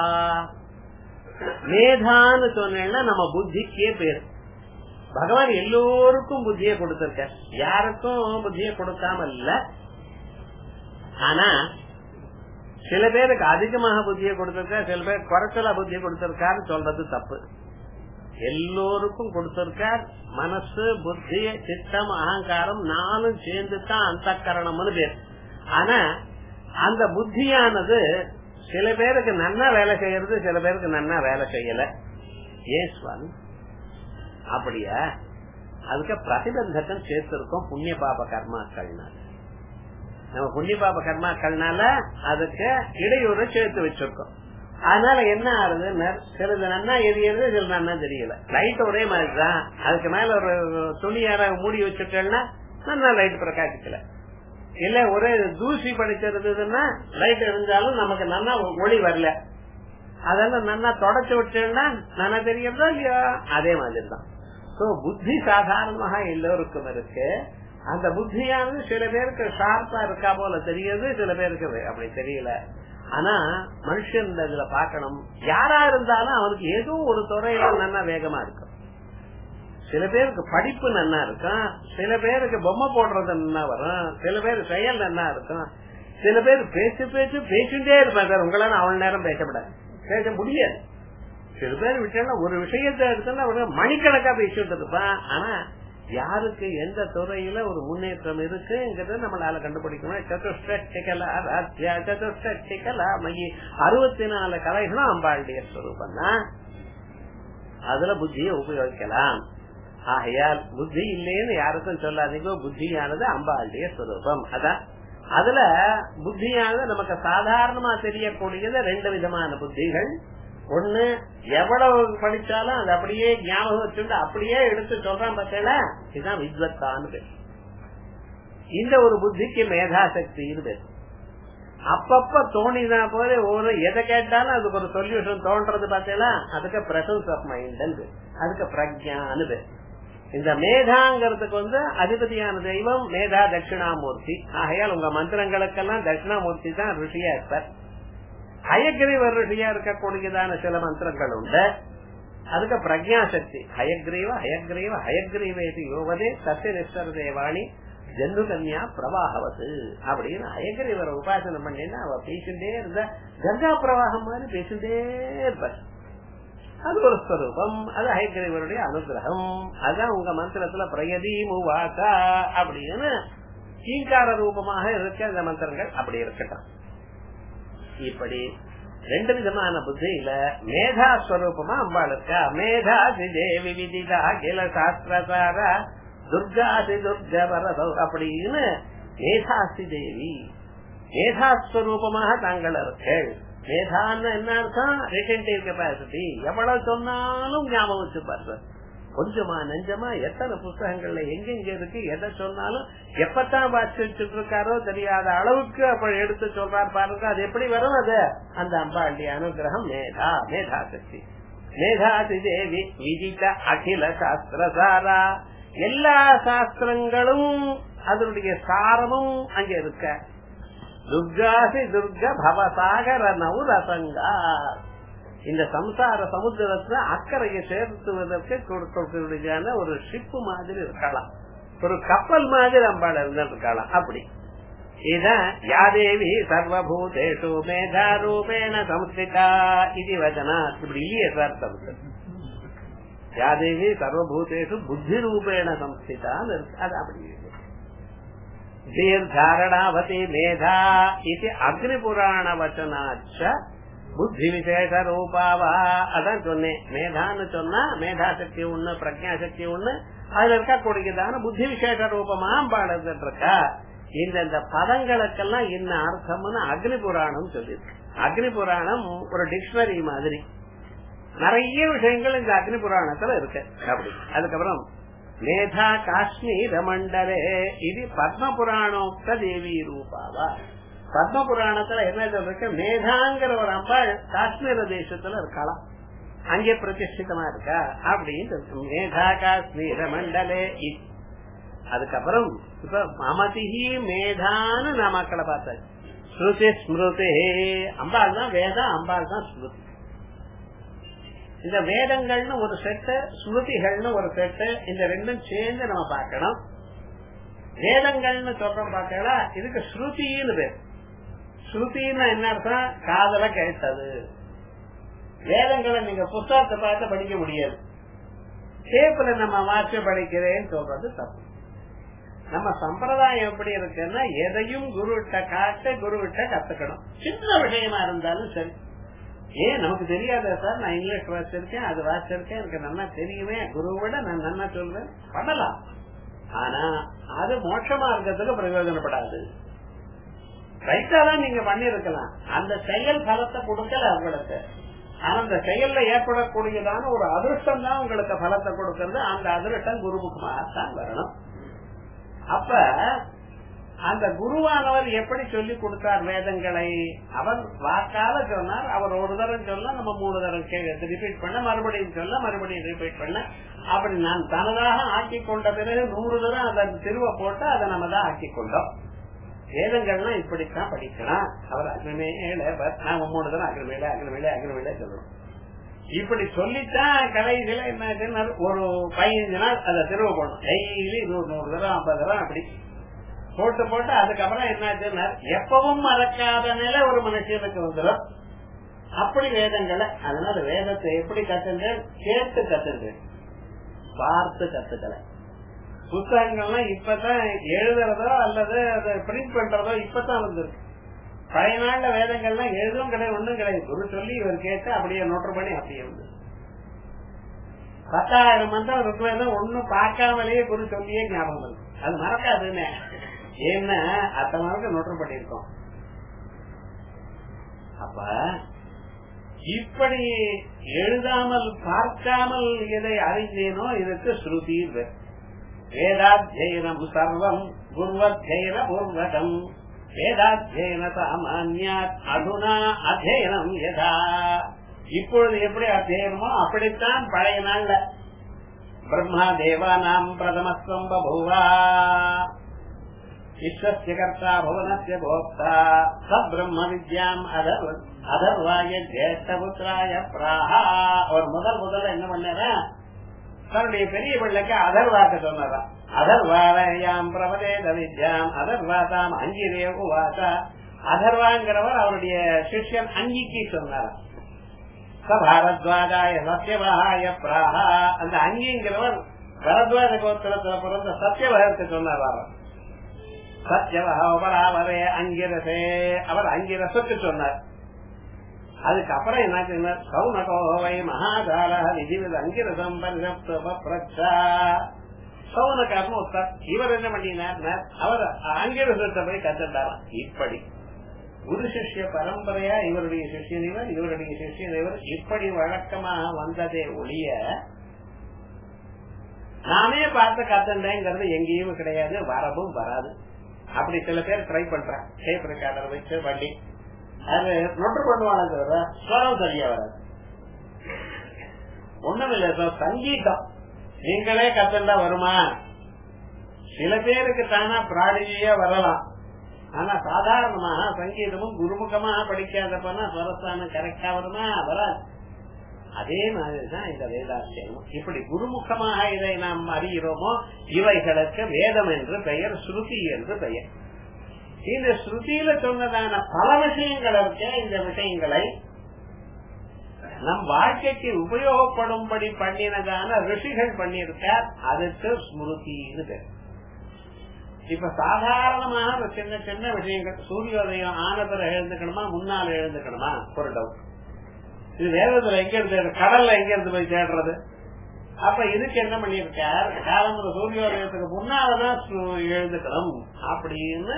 மேதான்னு சொன்னா நம்ம புத்திக்கே பேரு பகவான் எல்லோருக்கும் புத்தியை கொடுத்திருக்க யாருக்கும் புத்தியை கொடுக்காம இல்ல ஆனா சில பேருக்கு அதிகமாக புத்தியை கொடுத்திருக்க சில பேர் குறைச்சலா புத்தியை கொடுத்திருக்காரு சொல்றது தப்பு எல்லோருக்கும் கொடுத்திருக்கார் மனசு புத்தி சித்தம் அகங்காரம் நானும் சேர்ந்து தான் அந்த கரணம்னு பேர் ஆனா அந்த புத்தியானது சில பேருக்கு நன்னா வேலை செய்யறது சில பேருக்கு நன்னா வேலை செய்யல ஏன் சுவாமி அப்படியா அதுக்கு பிரதிபந்தகம் சேர்த்திருக்கோம் புண்ணிய பாப கர்மாக்கள்னா நம்ம புண்ணிய பாப கர்மாக்கள்னால அதுக்கு இடையூறு சேர்த்து வச்சிருக்கோம் அதனால என்ன ஆகுதுன்னு சிலது நன்னா எரியறது சில நன்னா தெரியல லைட் ஒரே மாதிரிதான் அதுக்கு மேல ஒரு துணி யார மூடி வச்சுட்டேன்னா நல்லா லைட் பிரகாசிக்கல இல்ல ஒரே தூசி படிச்சிருந்ததுன்னா லைட் இருந்தாலும் நமக்கு நல்லா ஒளி வரல அதெல்லாம் நல்லா தொடச்சு விட்டேன்னா நல்லா தெரியறதா இல்லையா அதே மாதிரி தான் சோ புத்தி சாதாரணமாக எல்லோருக்கும் இருக்கு அந்த புத்தியானது சில பேருக்கு ஷார்ப்பா இருக்கா போல தெரியுது சில பேருக்கு அப்படி தெரியல ஆனா மனுஷன் இதுல பாக்கணும் யாரா இருந்தாலும் அவனுக்கு ஏதோ ஒரு துறையில நல்லா வேகமா இருக்கும் சில பேருக்கு படிப்பு நன்னா இருக்கும் சில பேருக்கு பொம்மை போடுறது நல்லா வரும் சில பேர் செயல் நன்னா இருக்கும் சில பேர் பேச்சு பேச்சு பேசிட்டே இருப்பாங்க சார் உங்களால அவள் நேரம் பேசப்படாது பேச முடியாது சில பேர் விட்டா ஒரு விஷயத்தை எடுத்தோம்னா ஒரு மணிக்கணக்கா பேசிட்டு இருப்பான் ஆனா யாருக்கு எந்த துறையில ஒரு முன்னேற்றம் இருக்குங்கிறத நம்மளால கண்டுபிடிக்கணும் சதுஷ்டிகலா ராஜ்யா சதுஷ்டிகலா மயி அறுபத்தி நாலு கலைகளும் அம்பாளுடைய ஸ்வரூபம் தான் அதுல புத்தியை உபயோகிக்கலாம் ஆகையால் புத்தி இல்லைன்னு யாருக்கும் சொல்லாதீங்க புத்தியானது அம்பாளுடைய ஸ்வரூபம் அதான் அதுல புத்தியானது நமக்கு சாதாரணமா தெரியக்கூடியது ரெண்டு விதமான புத்திகள் ஒண்ணு எவ்வளவு படிச்சாலும் அது அப்படியே ஞாபகம் வச்சுட்டு அப்படியே எடுத்து சொல்றான் பார்த்தேல இதுதான் வித்வத்தான்னு பேர் இந்த ஒரு புத்திக்கு மேதாசக்தின்னு பேர் அப்பப்ப தோணினா போல ஒரு எதை கேட்டாலும் அதுக்கு ஒரு சொல்யூஷன் தோன்றது பார்த்தீங்களா அதுக்கு பிரசன்ஸ் ஆஃப் மைண்ட் அதுக்கு பிரஜான்னு பேர் இந்த மேதாங்கிறதுக்கு வந்து அதிபதியான தெய்வம் மேதா தட்சிணாமூர்த்தி ஆகையால் உங்க மந்திரங்களுக்கெல்லாம் தட்சிணாமூர்த்தி தான் ரிஷியா இருப்பார் ஹயக்ரீவர் ரிஷியா இருக்கக்கூடியதான சில மந்திரங்கள் உண்டு அதுக்கு பிரஜாசக்தி ஹயக்ரீவ ஹயக்ரீவ ஹயக்ரீவேதி யோகதே சத்தியநிஷ்டர தேவாணி ஜந்து கன்யா பிரவாகவத்து அப்படின்னு ஹயக்ரீவரை உபாசனம் பண்ணினா அவ பேசிட்டே இருந்தா கங்கா பிரவாகம் மாதிரி பேசிட்டே இருப்பார் அது ஒரு ஸ்வரூபம் அது ஹயக்ரீவருடைய அனுகிரகம் அதான் உங்க மந்திரத்துல பிரயதி முவாசா அப்படின்னு கீங்கார ரூபமாக இருக்க இந்த மந்திரங்கள் அப்படி இருக்கட்டும் இப்படி ரெண்டு விதமான புத்தியில மேதா ஸ்வரூபமா அம்பாள் இருக்கா மேதா தேவி விதிதா கில சாஸ்திரசார துர்காசி துர்க வரதோ அப்படின்னு மேதாசி தேவி மேதாஸ்வரூபமாக தாங்கள் இருக்கள் மேதான்னு என்ன அர்த்தம் ரிட்டன்டிவ் கெப்பாசிட்டி எவ்வளவு சொன்னாலும் ஞாபகம் வச்சுப்பாரு கொஞ்சமா நெஞ்சமா எத்தனை புஸ்தகங்கள்ல எங்கெங்க இருக்கு எதை சொன்னாலும் எப்பத்தான் வாசிச்சுட்டு இருக்காரோ தெரியாத அளவுக்கு அப்ப எடுத்து சொல்றாரு பாருங்க அது எப்படி வரும் அது அந்த அம்பாளுடைய அனுகிரகம் மேதா மேதா சக்தி மேதாதி தேவி விதித்த அகில சாஸ்திரசாரா எல்லா சாஸ்திரங்களும் அதனுடைய சாரமும் அங்க இருக்க துர்காசி துர்க பவசாகர நவுரசங்கா இந்த சம்சார சமுத்திரத்துல அக்கறையை சேர்த்துவதற்கு கொடுக்கக்கூடியதான ஒரு ஷிப்பு மாதிரி இருக்கலாம் ஒரு கப்பல் மாதிரி அம்பாள் இருந்திருக்கலாம் அப்படி இதான் யாதேவி சர்வபூதேஷு மேதா ரூபேண சம்ஸ்திதா இது வச்சனா இப்படி இல்லையே சார் தவிர்த்து யாதேவி சர்வபூதேஷு புத்தி ரூபேண சம்ஸ்திதான் அது அப்படி தீர்தாரணாவதி மேதா இது அக்னி புராண வச்சனாச்ச புத்தி விசேஷ ரூபாவா அதான் சொன்னேன் மேதான்னு சொன்னா மேதா சக்தி ஒண்ணு பிரஜா சக்தி ஒண்ணு அதுல இருக்கக்கூடியதான புத்தி விசேஷ ரூபமா பாடுறது இருக்கா இந்த இந்த பதங்களுக்கெல்லாம் என்ன அர்த்தம்னு அக்னி புராணம் சொல்லியிருக்கு அக்னி புராணம் ஒரு டிக்ஷனரி மாதிரி நிறைய விஷயங்கள் இந்த அக்னி புராணத்துல இருக்கு அப்படி அதுக்கப்புறம் மேதா காஷ்மீர மண்டலே இது பத்ம புராணோக்த தேவி ரூபாவா பத்ம புராணத்துல என்ன சொல்றக்கு மேதாங்கிற ஒரு அம்பாள் காஷ்மீர தேசத்துல இருக்கலாம் அங்கே பிரதிஷ்டிதமா இருக்கா அப்படின்னு மேதா காஷ்மீர மண்டலே அதுக்கப்புறம் இப்ப மமதிஹி மேதான்னு நாமக்களை பார்த்தாச்சு ஸ்ருதி ஸ்மிருதி அம்பாள் தான் வேதம் அம்பாள் தான் ஸ்மிருதி இந்த வேதங்கள்னு ஒரு செட்டு ஸ்மிருதிகள்னு ஒரு செட்டு இந்த ரெண்டும் சேர்ந்து நம்ம பார்க்கணும் வேதங்கள்னு சொல்றோம் பார்க்கல இதுக்கு ஸ்ருதின்னு பேர் ஸ்ருதின்னு என்ன அர்த்தம் காதல கேட்டது வேதங்களை நீங்க புத்தகத்தை பார்த்து படிக்க முடியாது சேப்புல நம்ம வாட்ச படிக்கிறேன்னு சொல்றது தப்பு நம்ம சம்பிரதாயம் எப்படி இருக்குன்னா எதையும் குருவிட்ட காட்ட குருவிட்ட கத்துக்கணும் சின்ன விஷயமா இருந்தாலும் சரி ஏன் நமக்கு தெரியாத சார் நான் இங்கிலீஷ் வாசிச்சிருக்கேன் அது வாசிச்சிருக்கேன் எனக்கு நல்லா தெரியுமே குருவோட நான் நல்லா சொல்றேன் பண்ணலாம் ஆனா அது மோட்ச மார்க்கத்துக்கு பிரயோஜனப்படாது ரைட்டா தான் நீங்க பண்ணிருக்கலாம் அந்த செயல் பலத்தை கொடுக்கல உங்களுக்கு ஆனா அந்த செயல்ல ஏற்படக்கூடியதான ஒரு அதிர்ஷ்டம் தான் உங்களுக்கு பலத்தை கொடுக்கறது அந்த அதிர்ஷ்டம் குருமுகமாகத்தான் வரணும் அப்ப அந்த குருவானவர் எப்படி சொல்லி கொடுத்தார் வேதங்களை அவர் வாக்கால சொன்னார் அவர் ஒரு தரம் சொல்ல நம்ம மூணு தரம் ரிப்பீட் பண்ண மறுபடியும் சொல்ல மறுபடியும் ரிப்பீட் பண்ண அப்படி நான் தனதாக ஆக்கி கொண்ட பிறகு நூறு தரம் அதன் திருவ போட்டு அதை நம்ம தான் ஆக்கி கொண்டோம் வேதங்கள்லாம் இப்படித்தான் படிக்கலாம் அவர் அக்னிமேல நாம மூணு தரம் அக்னிமேல அக்னிமேல அக்னிமேல சொல்லணும் இப்படி சொல்லித்தான் கடைசியில என்ன ஒரு பதினஞ்சு நாள் அதை திருவ போடணும் டெய்லி நூறு நூறு தரம் ஐம்பது தரம் அப்படி போட்டு போட்டு அதுக்கப்புறம் என்னாச்சுன்னா எப்பவும் மறக்காத நிலை ஒரு மனுஷனுக்கு வந்துடும் அப்படி வேதங்களை அதனால வேதத்தை எப்படி கத்துங்க கேட்டு கத்துங்க பார்த்து கத்துக்கல புத்தகங்கள்லாம் இப்பதான் எழுதுறதோ அல்லது அதை பிரிண்ட் பண்றதோ இப்பதான் வந்திருக்கு பழைய நாள்ல வேதங்கள்லாம் எழுதும் கிடையாது ஒண்ணும் கிடையாது குரு சொல்லி இவர் கேட்டு அப்படியே நோட்டு பண்ணி அப்படியே வந்து பத்தாயிரம் மந்திரம் ருக்வேதம் ஒண்ணும் பார்க்காமலேயே குரு சொல்லியே ஞாபகம் இருக்கு அது மறக்காதுன்னு ஏன்னா அத்தனை நாளுக்கு நோட்டு பண்ணிருக்கோம் அப்ப இப்படி எழுதாமல் பார்க்காமல் எதை அறிந்தேனோ இதற்கு ஸ்ருதி வேதாத்தியனம் சர்வம் குர்வத்தியன பூர்வகம் வேதாத்தியன சாமான்யாத் அதுனா அத்தியனம் யதா இப்பொழுது எப்படி அத்தியனமோ அப்படித்தான் பழைய நாள்ல பிரம்மா தேவானாம் பிரதமஸ்வம் பபூவா விஸ்வசிய கர்த்தா புவனசிய கோப்தா சப்ரம்ம வித்யாம் அதர்வாய ஜேஷ்டபுத்திராய பிராஹா அவர் முதல் முதல்ல என்ன பண்ணாரா தன்னுடைய பெரிய பிள்ளைக்கு அதர்வாக்க சொன்னாரா அதர்வாலயாம் பிரபதேத வித்யாம் அதர்வாதாம் அங்கிரே உவாசா அதர்வாங்கிறவர் அவருடைய சிஷ்யன் அங்கிக்கு சொன்னாரா சபாரத்வாஜாய சத்தியவகாய பிராஹா அந்த அங்கிங்கிறவர் பரத்வாஜ கோத்திரத்துல பிறந்த சத்தியவகத்தை சொன்னார் சத்தியவகாவரே அங்கிரசே அவர் அங்கிரசுக்கு சொன்னார் அதுக்கப்புறம் என்ன சொன்னார் சௌனகோவை மகாகால விதிவித அங்கிரசம் பரிசப்தா சௌனகாரன் ஒருத்தர் இவர் என்ன பண்ணினார் அவர் அங்கிரசத்தை போய் கத்துட்டாராம் இப்படி குரு சிஷ்ய பரம்பரையா இவருடைய சிஷியன் இவர் இவருடைய சிஷியன் இவர் இப்படி வழக்கமாக வந்ததே ஒழிய நானே பார்த்து கத்துண்டேங்கிறது எங்கேயும் கிடையாது வரவும் வராது அப்படி சில பேர் ட்ரை பண்றேன் டேப் ரெக்கார்டர் வச்சு வண்டி அது நொட்டு பண்ணுவாங்க ஸ்வரம் சரியா வராது ஒண்ணும் இல்ல சார் சங்கீதம் நீங்களே கத்துண்டா வருமா சில பேருக்கு தானா பிராடிஜியா வரலாம் ஆனா சாதாரணமாக சங்கீதமும் குருமுகமா படிக்காதப்பனா ஸ்வரஸ்தானம் கரெக்டா வருமா வராது அதே மாதிரிதான் இந்த வேதாத்தியமும் இப்படி குருமுகமாக இதை நாம் அறிகிறோமோ இவைகளுக்கு வேதம் என்று பெயர் ஸ்ருதி என்று பெயர் இந்த ஸ்ருதியில சொன்னதான பல விஷயங்கள் இருக்க இந்த விஷயங்களை நம் வாழ்க்கைக்கு உபயோகப்படும்படி பண்ணினதான ரிஷிகள் பண்ணியிருக்கார் அதுக்கு ஸ்மிருதின்னு பேர் இப்ப சாதாரணமாக சின்ன சின்ன விஷயங்கள் சூரியோதயம் ஆன பிறகு எழுந்துக்கணுமா முன்னால் எழுந்துக்கணுமா ஒரு டவுட் இது வேதத்துல எங்க இருந்து கடல்ல எங்க இருந்து போய் தேடுறது அப்ப இதுக்கு என்ன பண்ணிருக்கார் காலம்புற சூரியோதயத்துக்கு முன்னாலதான் எழுந்துக்கணும் அப்படின்னு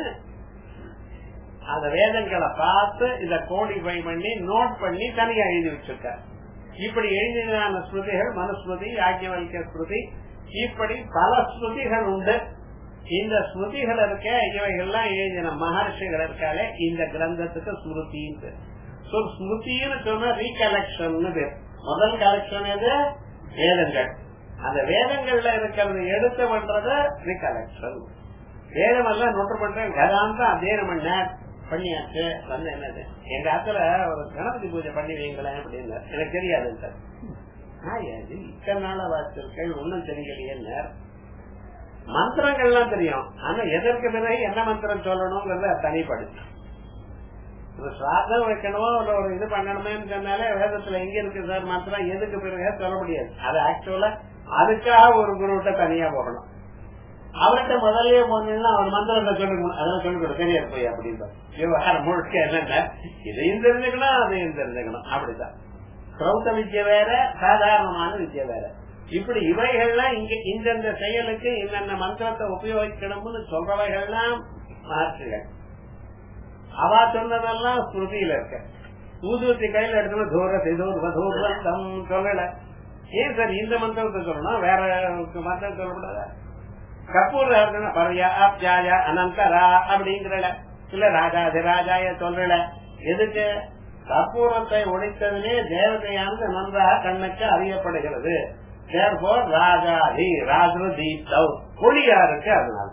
அந்த வேதங்களை பார்த்து இத கோடிஃபை பண்ணி நோட் பண்ணி தனியா எழுதி வச்சிருக்கார் இப்படி எழுதின ஸ்ருதிகள் மனுஸ்மிருதி யாக்கியவல்க ஸ்ருதி இப்படி பல ஸ்ருதிகள் உண்டு இந்த ஸ்மிருதிகள் இருக்க இவைகள்லாம் எழுதின மகர்ஷிகள் இருக்காலே இந்த கிரந்தத்துக்கு ஸ்மிருதின்னு ஸ்மிருதின்னு சொன்னா ரீகலெக்ஷன் பேர் முதல் கலெக்ஷன் எது வேதங்கள் அந்த வேதங்கள்ல இருக்கிறது எடுத்து பண்றது ரீகலெக்ஷன் வேதம் எல்லாம் நோட்டு பண்றேன் கதாந்தம் அத்தியனம் பண்ண பண்ணியாச்சு வந்து என்னது எங்க ஆத்துல ஒரு கணபதி பூஜை பண்ணி வைங்களேன் அப்படின்னு எனக்கு தெரியாது சார் இத்தனை நாள வாசிச்சிருக்கேன் ஒன்னும் தெரியலையே மந்திரங்கள்லாம் தெரியும் ஆனா எதற்கு பிறகு என்ன மந்திரம் சொல்லணுங்கிறத தனிப்படுத்து சாதம் வைக்கணுமோ இல்ல ஒரு இது பண்ணணுமேன்னு சொன்னாலே வேதத்துல எங்க இருக்கு சார் மந்திரம் எதுக்கு பிறகு சொல்ல முடியாது அது ஆக்சுவலா அதுக்காக ஒரு குருவிட்ட தனியா போகணும் அவர்கிட்ட முதல்லயே போனீங்கன்னா அவர் மந்திரத்தை சொல்லிக்கணும் அதெல்லாம் சொல்லிக் கொடு தெரியாது போய் அப்படின்னு விவகாரம் முழுக்க என்னென்ன இதையும் தெரிஞ்சுக்கணும் அதையும் தெரிஞ்சுக்கணும் அப்படித்தான் கிரௌத்த வித்யை வேற சாதாரணமான வித்யை வேற இப்படி இவைகள்லாம் இங்க இந்தந்த செயலுக்கு இன்னென்ன மந்திரத்தை உபயோகிக்கணும்னு சொல்றவைகள்லாம் மகர்ஷிகள் அவா சொன்னதெல்லாம் ஸ்மிருதியில இருக்க ஊதுவத்தி கையில எடுத்து தூர தூர்வந்தம் சொல்லல ஏன் சார் இந்த மந்திரத்தை சொல்லணும் வேற மந்திரம் சொல்லக்கூடாது கபூர் பர்யா அப்யாய அனந்தரா அப்படிங்கிறல இல்ல ராஜாதிராஜாய சொல்லல எதுக்கு கற்பூரத்தை ஒழித்ததிலே தேவதையானது நன்றாக கண்ணுக்கு அறியப்படுகிறது தேர்போர் ராஜாதி ராஜு தீப்தவ் ஒளியா இருக்கு அதனால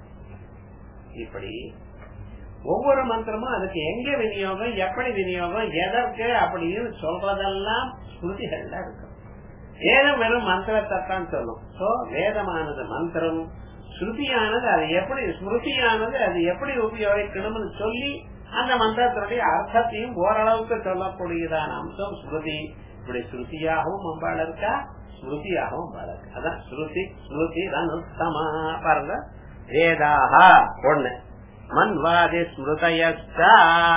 இப்படி ஒவ்வொரு மந்திரமும் அதுக்கு எங்க விநியோகம் எப்படி விநியோகம் எதற்கு அப்படின்னு சொல்றதெல்லாம் ஸ்மிருதிகள்ல இருக்கும் வேதம் வெறும் மந்திரத்தை தான் சொல்லும் சோ வேதமானது மந்திரம் ஸ்ருதியானது அது எப்படி ஸ்மிருதியானது அது எப்படி உபயோகிக்கணும்னு சொல்லி அந்த மந்திரத்தினுடைய அர்த்தத்தையும் ஓரளவுக்கு சொல்லக்கூடியதான அம்சம் ஸ்ருதி இப்படி ஸ்ருதியாகவும் அம்பாள் இருக்கா ஸ்மிருதியாகவும் அம்பாள் இருக்கு அதான் ஸ்ருதி ஸ்மிருதி தான் உத்தமா பாருங்க வேதாக ஒண்ணு மன்வாதி ஸ்மிருதயஸ்தா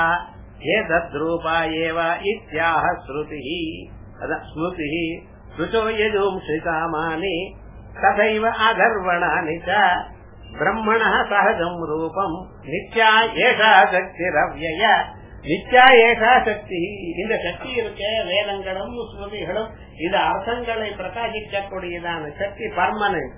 ஏதத்ரூபா ஏவ இத்தியாக ஸ்ருதி அதான் ஸ்மிருதி ஸ்ருதோ யஜும் ஸ்ரீகாமானி ததைவ அதர்வணானி ச பிரம்மண சகஜம் ரூபம் நித்யா ஏஷா சக்தி ரவ்யய நித்யா ஏஷா சக்தி இந்த சக்தி இருக்க வேதங்களும் ஸ்மிருதிகளும் இந்த அர்த்தங்களை பிரகாசிக்கக்கூடியதான சக்தி பர்மனன்ட்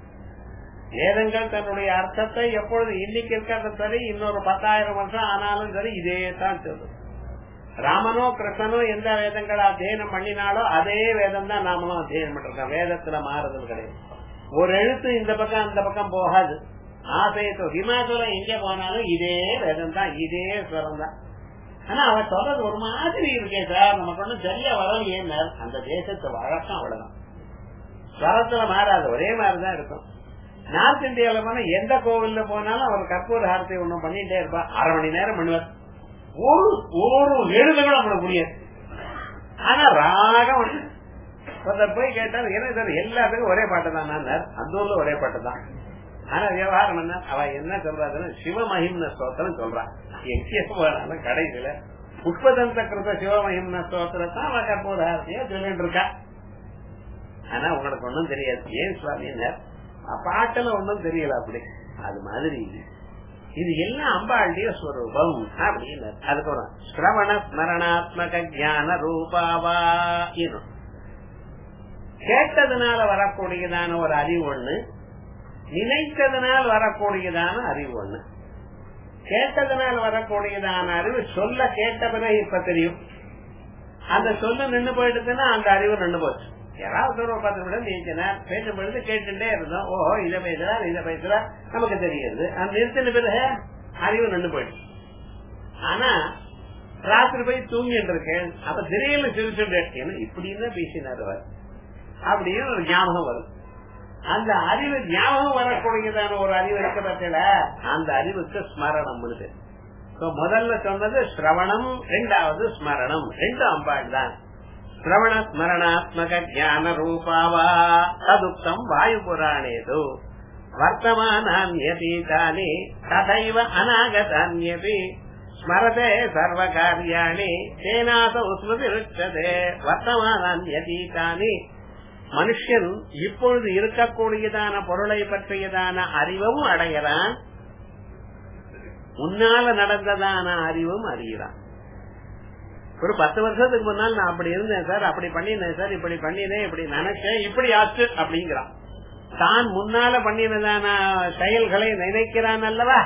வேதங்கள் தன்னுடைய அர்த்தத்தை எப்பொழுது இன்னைக்கு இருக்கிறது சரி இன்னொரு பத்தாயிரம் வருஷம் ஆனாலும் சரி இதே தான் சொல்லும் ராமனோ கிருஷ்ணனோ எந்த வேதங்களை அத்தியனம் பண்ணினாலோ அதே வேதம் தான் நாமளும் அத்தியனம் பண்ணிருக்கோம் வேதத்துல மாறுதல் கிடையாது ஒரு எழுத்து இந்த பக்கம் அந்த பக்கம் போகாது ஆசையத்தோ ஹிமாச்சலம் எங்க போனாலும் இதே வேதம் தான் இதே ஸ்வரம் தான் ஆனா அவர் சொல்றது ஒரு மாதிரி இருக்கே சார் நமக்கு ஒண்ணும் சரியா வரலையே அந்த தேசத்து வழக்கம் அவ்வளவுதான் ஸ்வரத்துல மாறாது ஒரே மாதிரிதான் இருக்கும் நார்த் இந்தியாவில போனா எந்த கோவில்ல போனாலும் அவர் கற்பூர ஹாரத்தை ஒண்ணும் பண்ணிட்டே இருப்பார் அரை மணி நேரம் பண்ணுவார் ஒரு ஒரு எழுத கூட நம்மளுக்கு முடியாது ஆனா ராகம் ஒருத்தர் போய் கேட்டார் என்ன சார் எல்லாத்துக்கும் ஒரே பாட்டு தான் அந்த ஊர்ல ஒரே பாட்டு தான் ஆனா விவகாரம் என்ன அவ என்ன சொல்றாதுன்னு சிவமஹிம்ன ஸ்தோத்திரம் சொல்றான் எங்கே போனாலும் கடைசியில புஷ்பதந்த கிருத சிவமஹிம்ன ஸ்தோத்திரத்தான் அவ கற்பூர ஹாரத்தையா சொல்லிட்டு இருக்கா ஆனா உங்களுக்கு ஒண்ணும் தெரியாது ஏன் சுவாமினர் பாட்டுல ஒண்ணும் தெரியல அப்படி அது மாதிரி இது எல்லாம் அம்பாளுடைய ஸ்வரூபம் அப்படின்னு அதுக்கப்புறம் சிரவண ஸ்மரணாத்மக ஜான ரூபாவா கேட்டதுனால வரக்கூடியதான ஒரு அறிவு ஒண்ணு நினைத்ததுனால் வரக்கூடியதான அறிவு ஒண்ணு கேட்டதுனால் வரக்கூடியதான அறிவு சொல்ல கேட்ட பிறகு இப்ப தெரியும் அந்த சொல்ல நின்று போயிடுதுன்னா அந்த அறிவு நின்று போச்சு யாராவது ஒரு பத்து நிமிடம் நீச்சினார் பேசும் பொழுது கேட்டுட்டே இருந்தோம் ஓஹோ இதை பேசுறார் இதை பேசுறார் நமக்கு தெரிகிறது அந்த நிறுத்தின பிறகு அறிவு நின்று போயிடுச்சு ஆனா ராத்திரி போய் தூங்கிட்டு இருக்கேன் அப்ப திடீர்னு சிரிச்சுட்டேன் இப்படின்னு பேசினார் அவர் அப்படின்னு ஒரு ஞாபகம் வரும் அந்த அறிவு ஞாபகம் வரக்கூடியதான ஒரு அறிவு இருக்க பத்தில அந்த அறிவுக்கு ஸ்மரணம் முதல்ல சொன்னது சிரவணம் ரெண்டாவது ஸ்மரணம் ரெண்டு அம்பாள் தான் ಶ್ರವಣ ಸ್ಮರಣಾತ್ಮಕ ಜ್ಞಾನ ರೂಪಾವಾ ತದುಕ್ತಂ ವಾಯು ಪುರಾಣೇದು ವರ್ತಮಾನಾನ್ಯತೀತಾನಿ ತಥೈವ ಅನಾಗತಾನ್ಯಪಿ ಸ್ಮರತೆ ಸರ್ವ ಕಾರ್ಯಾಣಿ ತೇನಾಸೌ ಸ್ಮೃತಿರುಚ್ಚತೆ வர்த்தமானான்யதீதானி மனுஷன் இப்பொழுது இருக்கக்கூடியதான பொருளை பற்றியதான அறிவும் அடைகிறான் முன்னால நடந்ததான அறிவும் அறிகிறான் ஒரு பத்து வருஷத்துக்கு முன்னால் நான் அப்படி இருந்தேன் சார் அப்படி பண்ணினேன் சார் இப்படி பண்ணினேன் இப்படி நினைச்சேன் இப்படி ஆச்சு அப்படிங்கிறான் தான் முன்னால பண்ணினதான செயல்களை நினைக்கிறான் அல்லவா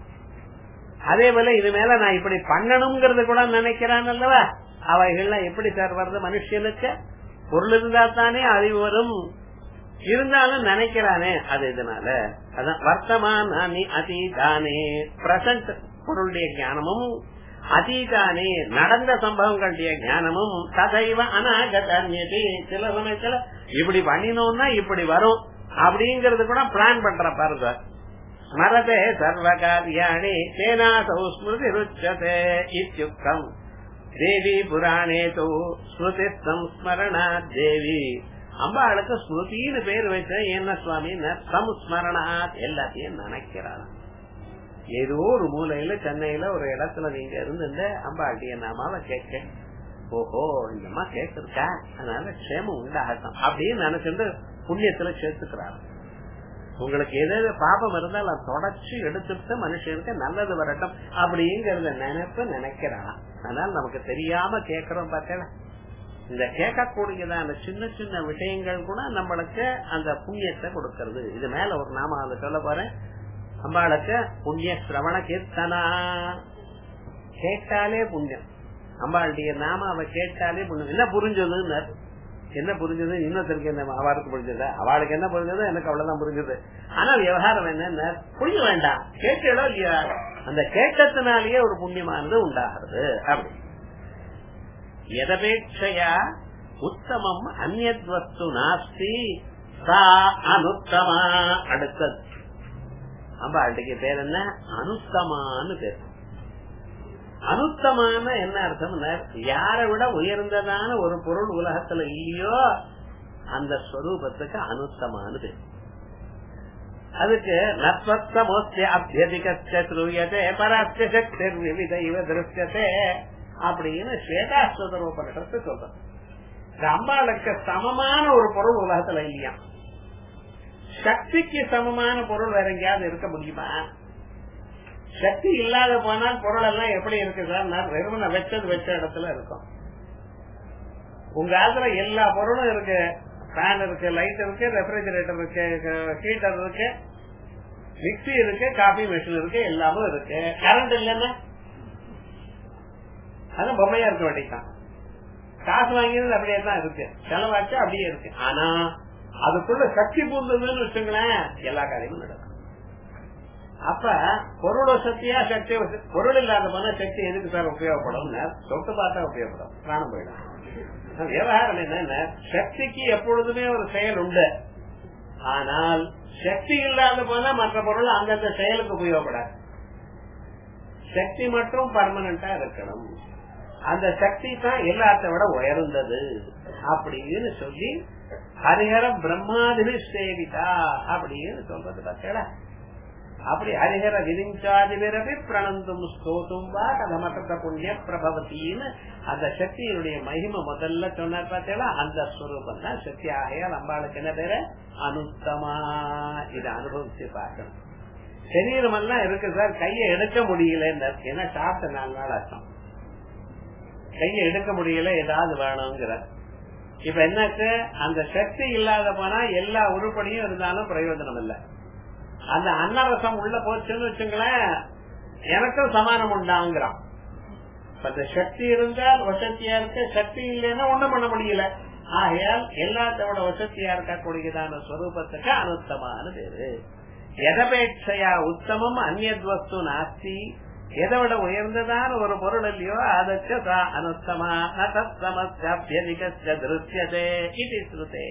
அதே போல இது மேல நான் இப்படி பண்ணணுங்கிறது கூட நினைக்கிறான் அல்லவா அவைகள்லாம் எப்படி சார் வருது மனுஷனுக்கு பொருள் இருந்தா தானே அறிவு வரும் இருந்தாலும் நினைக்கிறானே அது இதனால அதான் வர்த்தமான அதீதானே பிரசன்ட் பொருளுடைய ஞானமும் அதீதானே நடந்த சம்பவங்களுடைய ஞானமும் ததைவ அநாகதன்யதி சில சமயத்துல இப்படி பண்ணினோம்னா இப்படி வரும் அப்படிங்கறது கூட பிளான் பண்ற பாருங்க ஸ்மரதே சர்வ காரியாணி சேனாசௌ ஸ்மிருதி ருச்சதே இத்தியுக்தம் தேவி புராணே தோ ஸ்மிருதி சம்ஸ்மரணா தேவி அம்பாளுக்கு ஸ்மிருதின்னு பேர் வச்ச என்ன சுவாமி சம்ஸ்மரணா எல்லாத்தையும் நினைக்கிறான் ஏதோ ஒரு மூலையில சென்னையில ஒரு இடத்துல நீங்க இருந்து அம்பாட்டிய நாமாவ கேட்க ஓஹோ இந்த அம்மா கேட்டிருக்கா அதனால க்ஷேமம் உண்டாகட்டும் அப்படின்னு நினைச்சிட்டு புண்ணியத்துல சேர்த்துக்கிறாங்க உங்களுக்கு எது எது பாபம் இருந்தாலும் அதை தொடச்சு எடுத்துட்டு மனுஷனுக்கு நல்லது வரட்டும் அப்படிங்கறத நினைப்பு நினைக்கிறான் அதனால நமக்கு தெரியாம கேக்குறோம் பார்த்தேன் இந்த கேட்கக்கூடியதான சின்ன சின்ன விஷயங்கள் கூட நம்மளுக்கு அந்த புண்ணியத்தை கொடுக்கறது இது மேல ஒரு நாம அதை சொல்ல போறேன் அம்பாளுக்கு புண்ணிய சிரவண கீர்த்தனா கேட்டாலே புண்ணியம் அம்பாளுடைய நாம அவ கேட்டாலே புண்ணியம் என்ன புரிஞ்சதுன்னு என்ன புரிஞ்சது இன்னொருத்தருக்கு என்ன அவளுக்கு புரிஞ்சது அவளுக்கு என்ன புரிஞ்சது எனக்கு அவ்வளவுதான் புரிஞ்சது ஆனா விவகாரம் என்ன புரிய வேண்டாம் கேட்டோ இல்லையா அந்த கேட்டத்தினாலேயே ஒரு புண்ணியமானது உண்டாகிறது அப்படி எதபேட்சையா உத்தமம் அந்நத் வஸ்து நாஸ்தி சா அனுத்தமா அடுத்தது அம்பாளுக்கு பேர் என்ன அனுத்தமான்னு பேர் அனுத்தமான என்ன அர்த்தம் யாரை விட உயர்ந்ததான ஒரு பொருள் உலகத்துல இல்லையோ அந்த ஸ்வரூபத்துக்கு அனுத்தமான பேர் அதுக்கு நத்வத்தமோஸ்ய அபியதிகே பராத்திய சக்தி விவித இவ திருஷ்யத்தே அப்படின்னு ஸ்வேதாஸ்வதரோபனிஷத்து சொல்றது இந்த அம்பாளுக்கு சமமான ஒரு பொருள் உலகத்துல இல்லையா சக்திக்கு சமமான பொருள் வேற எங்கேயாவது இருக்க முடியுமா சக்தி இல்லாத போனால் பொருள் எல்லாம் எப்படி இருக்கு சார் வெறுமனை வச்சது வச்ச இடத்துல இருக்கும் உங்க ஆத்துல எல்லா பொருளும் இருக்கு ஃபேன் இருக்கு லைட் இருக்கு ரெஃப்ரிஜரேட்டர் இருக்கு ஹீட்டர் இருக்கு மிக்சி இருக்கு காபி மிஷின் இருக்கு எல்லாமும் இருக்கு கரண்ட் இல்லைன்னா அது பொம்மையா இருக்க வேண்டியதான் காசு வாங்கினது அப்படியே தான் இருக்கு செலவாச்சு அப்படியே இருக்கு ஆனா அதுக்குள்ள சக்தி பூந்ததுன்னு வச்சுங்களேன் எல்லா காரியமும் நடக்கும் அப்ப பொருள சக்தியா சக்தி பொருள் இல்லாத போனா சக்தி எதுக்கு சார் உபயோகப்படும் சொட்டு பார்த்தா உபயோகப்படும் பிராணம் போயிடும் விவகாரம் என்ன சக்திக்கு எப்பொழுதுமே ஒரு செயல் உண்டு ஆனால் சக்தி இல்லாத போனா மற்ற பொருள் அந்தந்த செயலுக்கு உபயோகப்படாது சக்தி மட்டும் பர்மனண்டா இருக்கணும் அந்த சக்தி தான் எல்லாத்த விட உயர்ந்தது அப்படின்னு சொல்லி ஹரிஹர பிரம்மாதிரி சேவிதா அப்படின்னு சொல்றது பார்த்தா அப்படி ஹரிஹர விரிஞ்சாதிபிரபி பிரணந்தும் ஸ்தோத்தும் வா கதமற்ற புண்ணிய பிரபவத்தின்னு அந்த சக்தியினுடைய மகிமை முதல்ல சொன்னார் பார்த்தீங்களா அந்த ஸ்வரூபம் தான் சக்தி ஆகையால் அம்பாளுக்கு என்ன பேரு அனுத்தமா இதை அனுபவிச்சு பார்க்கணும் சரீரம் எல்லாம் இருக்கு சார் கையை எடுக்க முடியல ஏன்னா சாப்பிட்ட நாலு நாள் அர்த்தம் கையை எடுக்க முடியல ஏதாவது வேணுங்கிற இப்ப என்னாச்சு அந்த சக்தி இல்லாத போனா எல்லா உருப்படியும் இருந்தாலும் பிரயோஜனம் இல்லை அந்த அன்னரசம் உள்ள போச்சுன்னு வச்சுங்களேன் எனக்கும் சமானம் உண்டாங்கிறான் அந்த சக்தி இருந்தால் வசதியா இருக்க சக்தி இல்லைன்னா ஒண்ணும் பண்ண முடியல ஆகையால் எல்லாத்தோட வசதியா இருக்கக்கூடியதான ஸ்வரூபத்துக்கு அனுத்தமான பேரு எதபேட்சையா உத்தமம் அந்நத் வஸ்து நாஸ்தி எதை விட உயர்ந்ததான ஒரு பொருள் இல்லையோ அதற்கு அனுத்தமா நதமஸ்தியதிகே திருத்தியதே இது ஸ்ருதே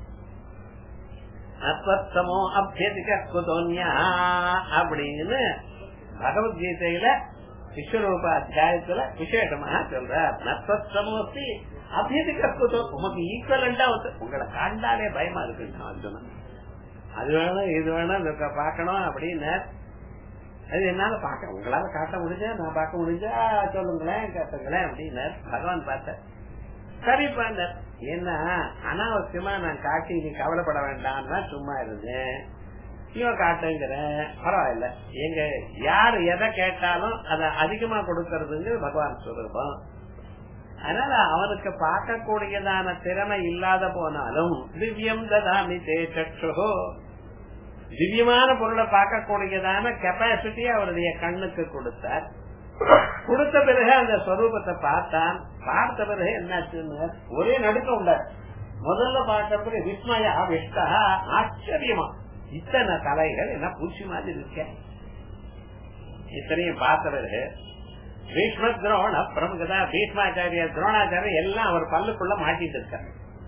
அத்வத்தமோ அபியதிக குதோன்யா அப்படின்னு பகவத்கீதையில விஸ்வரூப அத்தியாயத்துல விசேஷமாக சொல்றார் நத்வத்தமோஸ்தி அபியதிக குதோ உமக்கு ஈக்குவலண்டா உங்களை காண்டாலே பயமா இருக்கு அர்ஜுனா அது வேணும் இது வேணும் பாக்கணும் அப்படின்னு அது என்னால பாக்க உங்களால காட்ட முடிஞ்சா நான் பார்க்க முடிஞ்சா சொல்லுங்களேன் கேட்டுங்களேன் அப்படின்னு பகவான் பார்த்த சரிப்பா என்ன அனாவசியமா நான் காட்டி நீ கவலைப்பட வேண்டாம்னா சும்மா இருந்தேன் இவன் காட்டுங்கிறேன் பரவாயில்ல எங்க யாரு எதை கேட்டாலும் அத அதிகமா கொடுக்கறதுங்க பகவான் சுரூபம் அதனால அவனுக்கு பார்க்கக்கூடியதான திறமை இல்லாத போனாலும் திவ்யம் ததாமி தே சக்ஷோ திவ்யமான பொருளை பார்க்கக்கூடியதான கெப்பாசிட்டி அவருடைய கண்ணுக்கு கொடுத்தார் கொடுத்த பிறகு அந்த ஸ்வரூபத்தை பார்த்தான் பார்த்த பிறகு என்னாச்சுன்னு ஒரே நடுக்கம் உண்டார் முதல்ல பார்க்கறதுக்கு விஸ்மயா விஷ்டா ஆச்சரியமா இத்தனை தலைகள் என்ன பூச்சி மாதிரி இருக்க இத்தனையும் பார்த்த பிறகு பீஷ்ம துரோண பிரமுகதா பீஷ்மாச்சாரிய துரோணாச்சாரியர் எல்லாம் அவர் பல்லுக்குள்ள மாட்டிட்டு இருக்காரு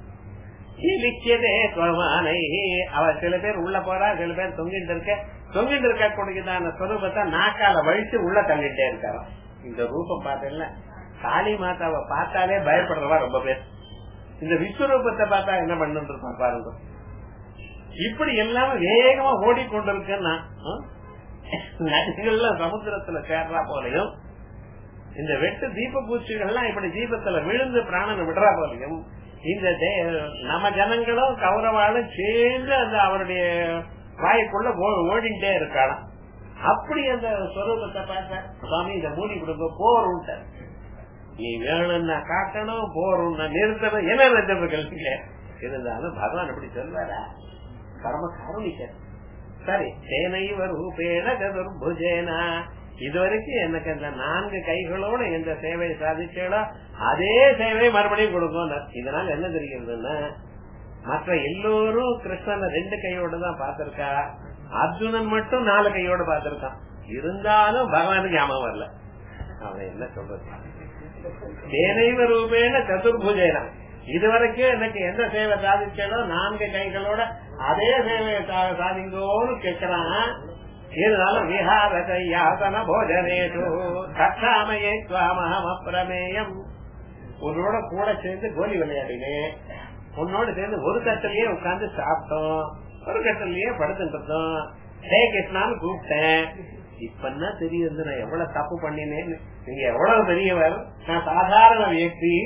அவர் சில பேர் உள்ள போறா சில பேர் தொங்கிட்டு இருக்க தொங்கிட்டு இருக்க கூடியதான ஸ்வரூபத்தை நாக்கால வழிச்சு உள்ள தள்ளிட்டே இருக்காரு இந்த ரூபம் பார்த்தேன்ல காளி மாதாவை பார்த்தாலே பயப்படுறவா ரொம்ப பேர் இந்த விஸ்வரூபத்தை பார்த்தா என்ன பண்ணிட்டு இருப்பான் பாருங்க இப்படி எல்லாமே வேகமா ஓடிக்கொண்டிருக்குன்னா நதிகள்ல சமுத்திரத்துல சேர்றா போலையும் இந்த வெட்டு தீப பூச்சிகள்லாம் இப்படி தீபத்துல விழுந்து பிராணனை விடுறா போலையும் இந்த நம்ம ஜனங்களும் கௌரவாலும் சேர்ந்து அந்த அவருடைய வாய்க்குள்ள ஓடிண்டே இருக்காளாம் அப்படி அந்த ஸ்வரூபத்தை பார்த்த சுவாமி இந்த மூடி கொடுங்க போரும் நீ வேணும்னா காட்டணும் போறோம்னா நிறுத்தணும் என்ன நிறுத்தீங்க இருந்தாலும் பகவான் அப்படி சொல்வாரா பரம காரணிக்க சரி சேனைவர் ரூபேன சதுர்புஜேனா இதுவரைக்கும் எனக்கு அந்த நான்கு கைகளோட எந்த சேவையை சாதிச்சேடோ அதே சேவையை மறுபடியும் கொடுக்கும் இதனால என்ன தெரிகிறதுன்னா மற்ற எல்லோரும் கிருஷ்ணனை ரெண்டு கையோட தான் பாத்திருக்கா அர்ஜுனன் மட்டும் நாலு கையோட பாத்திருக்கான் இருந்தாலும் பகவானுக்கு ஞாபகம் வரல அவன் என்ன சொல்றது சேனைவ ரூபேன சதுர்புஜேனா இதுவரைக்கும் எனக்கு எந்த சேவை சாதிச்சேனோ நான்கு கைகளோட அதே சேவையை சாதிங்கோன்னு கேட்கிறான் இருந்தாலும் விஹார கையாசன போஜனேஷு கட்டாமையே சுவாமகம் அப்பிரமேயம் உன்னோட கூட சேர்ந்து கோலி விளையாடினேன் உன்னோட சேர்ந்து ஒரு கட்டிலேயே உட்கார்ந்து சாப்பிட்டோம் ஒரு கட்டிலேயே படுத்துட்டு இருந்தோம் ஹே கிருஷ்ணான்னு கூப்பிட்டேன் இப்பன்னா தெரியுது நான் எவ்வளவு தப்பு பண்ணினேன்னு நீங்க எவ்வளவு பெரியவர் நான் சாதாரண வியக்தி